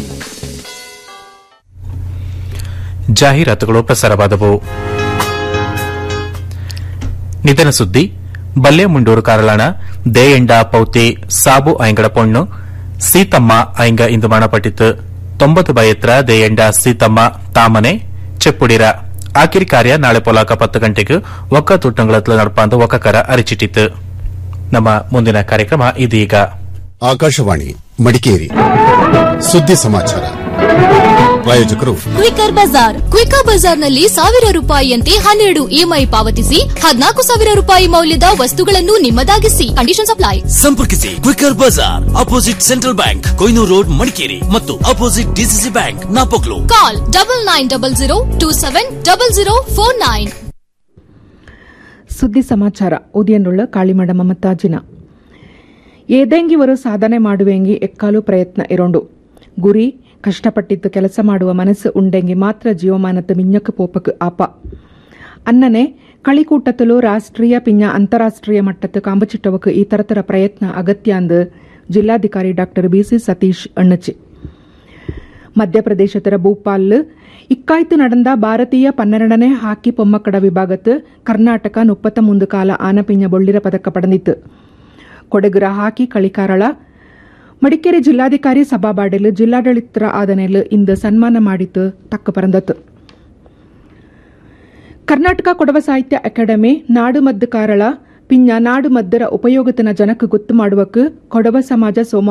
ಜಾಹೀರಾತುಗಳು ಪ್ರಸಾರವಾದವು ನಿಧನ ಸುದ್ದಿ ಬಲ್ಲೆ ಮುಂಡೂರು ಕಾರಳಾಣ ದೇಯಂಡ ಪೌತಿ ಸಾಬು ಐಂಗಡ ಪೊಣ್ಣು ಸೀತಮ್ಮ ಐಂಗ ಇಂದು ಮರಣಪಟ್ಟಿತು ತೊಂಬತ್ತು ಬಯತ್ರ ದೇಯಂಡ ಸೀತಮ್ಮ ತಾಮನೆ ಚೆಪ್ಪುಡಿರ ಆಕಿರಿ ಕಾರ್ಯ ನಾಳೆ ಪೊಲಾಕ ಪತ್ತು ಗಂಟೆಗೆ ಒಕ್ಕ ತುಟ್ಟಂಗಳತ್ಲ ನಡಪಾಂದು ಒಕ್ಕಕರ ಅರಿಚಿಟ್ಟಿತು ನಮ್ಮ ಮುಂದಿನ ಕಾರ್ಯಕ್ರಮ ಇದೀಗ ಆಕಾಶವಾಣಿ ಮಡಿಕೇರಿ ಸುದ್ದಿ ಸಮಾಚಾರ ಪ್ರಾಯೋಜಕರು ಕ್ವಿಕರ್ ಬಜಾರ್ ಕ್ವಿಕರ್ ಬಜಾರ್ನಲ್ಲಿ ಸಾವಿರ ರೂಪಾಯಿಯಂತೆ ಹನ್ನೆರಡು ಇಎಂಐ ಪಾವತಿಸಿ ಹದಿನಾಲ್ಕು ಸಾವಿರ ರೂಪಾಯಿ ಮೌಲ್ಯದ ವಸ್ತುಗಳನ್ನು ನಿಮ್ಮದಾಗಿಸಿ ಕಂಡೀಷನ್ ಅಪ್ಲೈ ಸಂಪರ್ಕಿಸಿ quicker Bazaar opposite central bank Koinur road Madikeri ಮತ್ತು opposite DCC bank Napoklu call double nine double zero two seven double zero four nine ಸುದ್ದಿ ಸಮಾಚಾರ ಉದಿಯನ್ನುಳ್ಳ ಕಾಳಿಮಡ ಮಮತಾಜಿನ ಏದೆಂಗಿವರು ಸಾಧನೆ ಮಾಡುವೆಂಗಿ ಎಕ್ಕಾಲು ಪ್ರಯತ್ನ ಇರೋಂಡು ಗುರಿ ಕಷ್ಟಪಟ್ಟಿದ್ದು ಕೆಲಸ ಮಾಡುವ ಮನಸ್ಸು ಉಂಡೆಂಗಿ ಮಾತ್ರ ಜೀವಮಾನದ ಮಿಂಜಕ್ಕೆ ಪೋಪಕ್ಕೆ ಆಪ ಅನ್ನನೆ കളിക്കൂട്ടത്തിലോ രാഷ്ട്രീയ പിന്നെ അന്താരാഷ്ട്രീയ മട്ടത്ത് കാമ്പച്ചിട്ടവക്ക് ഈ തരത്തര പ്രയത്ന അഗത്യാന്ത് ജില്ലാധികാരി ഡോക്ടർ ബി സി സതീഷ് എണ്ണച്ച് மத்தியப்பிரதேசத்திர பூபால் இக்காய்த்து நடந்த பாரதிய பன்னிரண்டನೇ ಹಾಕಿ பொம்மக்கட ವಿಭಾಗത്ത് ಕರ್ನಾಟಕ ಮುಪ್ಪತ್ತ ಮುಂದು ಕಾಲ ಆನಪಿಂಜ ಬೊಳ್ಳಿರ ಪದಕ ಪಡೆದಿತ್ತು ಕೊಡಗುರ ಹಾಕಿ ಕಳಿಕಾರಳ ಮಡಿಕೇರಿ ಜಿಲ್ಲಾಧಿಕಾರಿ ಸಭಾಬಾಡೆಲು ಜಿಲ್ಲಾಡಳಿತರ ಆದನೆಲು ಇಂದು ಸನ್ಮಾನ ಮಾಡಿತ್ತು ತಕ್ಕ ಪರಂದತ್ತು ಕರ್ನಾಟಕ ಕೊಡವ ಸಾಹಿತ್ಯ ಅಕಾಡೆಮಿ ನಾಡು ಮದ್ದು ಕಾರಳ ಪಿಂಜ ನಾಡು ಮದ್ದರ ಉಪಯೋಗತನ ಜನಕ್ಕೆ ಗೊತ್ತು ಮಾಡುವಕ್ಕೆ ಕೊಡವ ಸಮಾಜ ಸೋಮ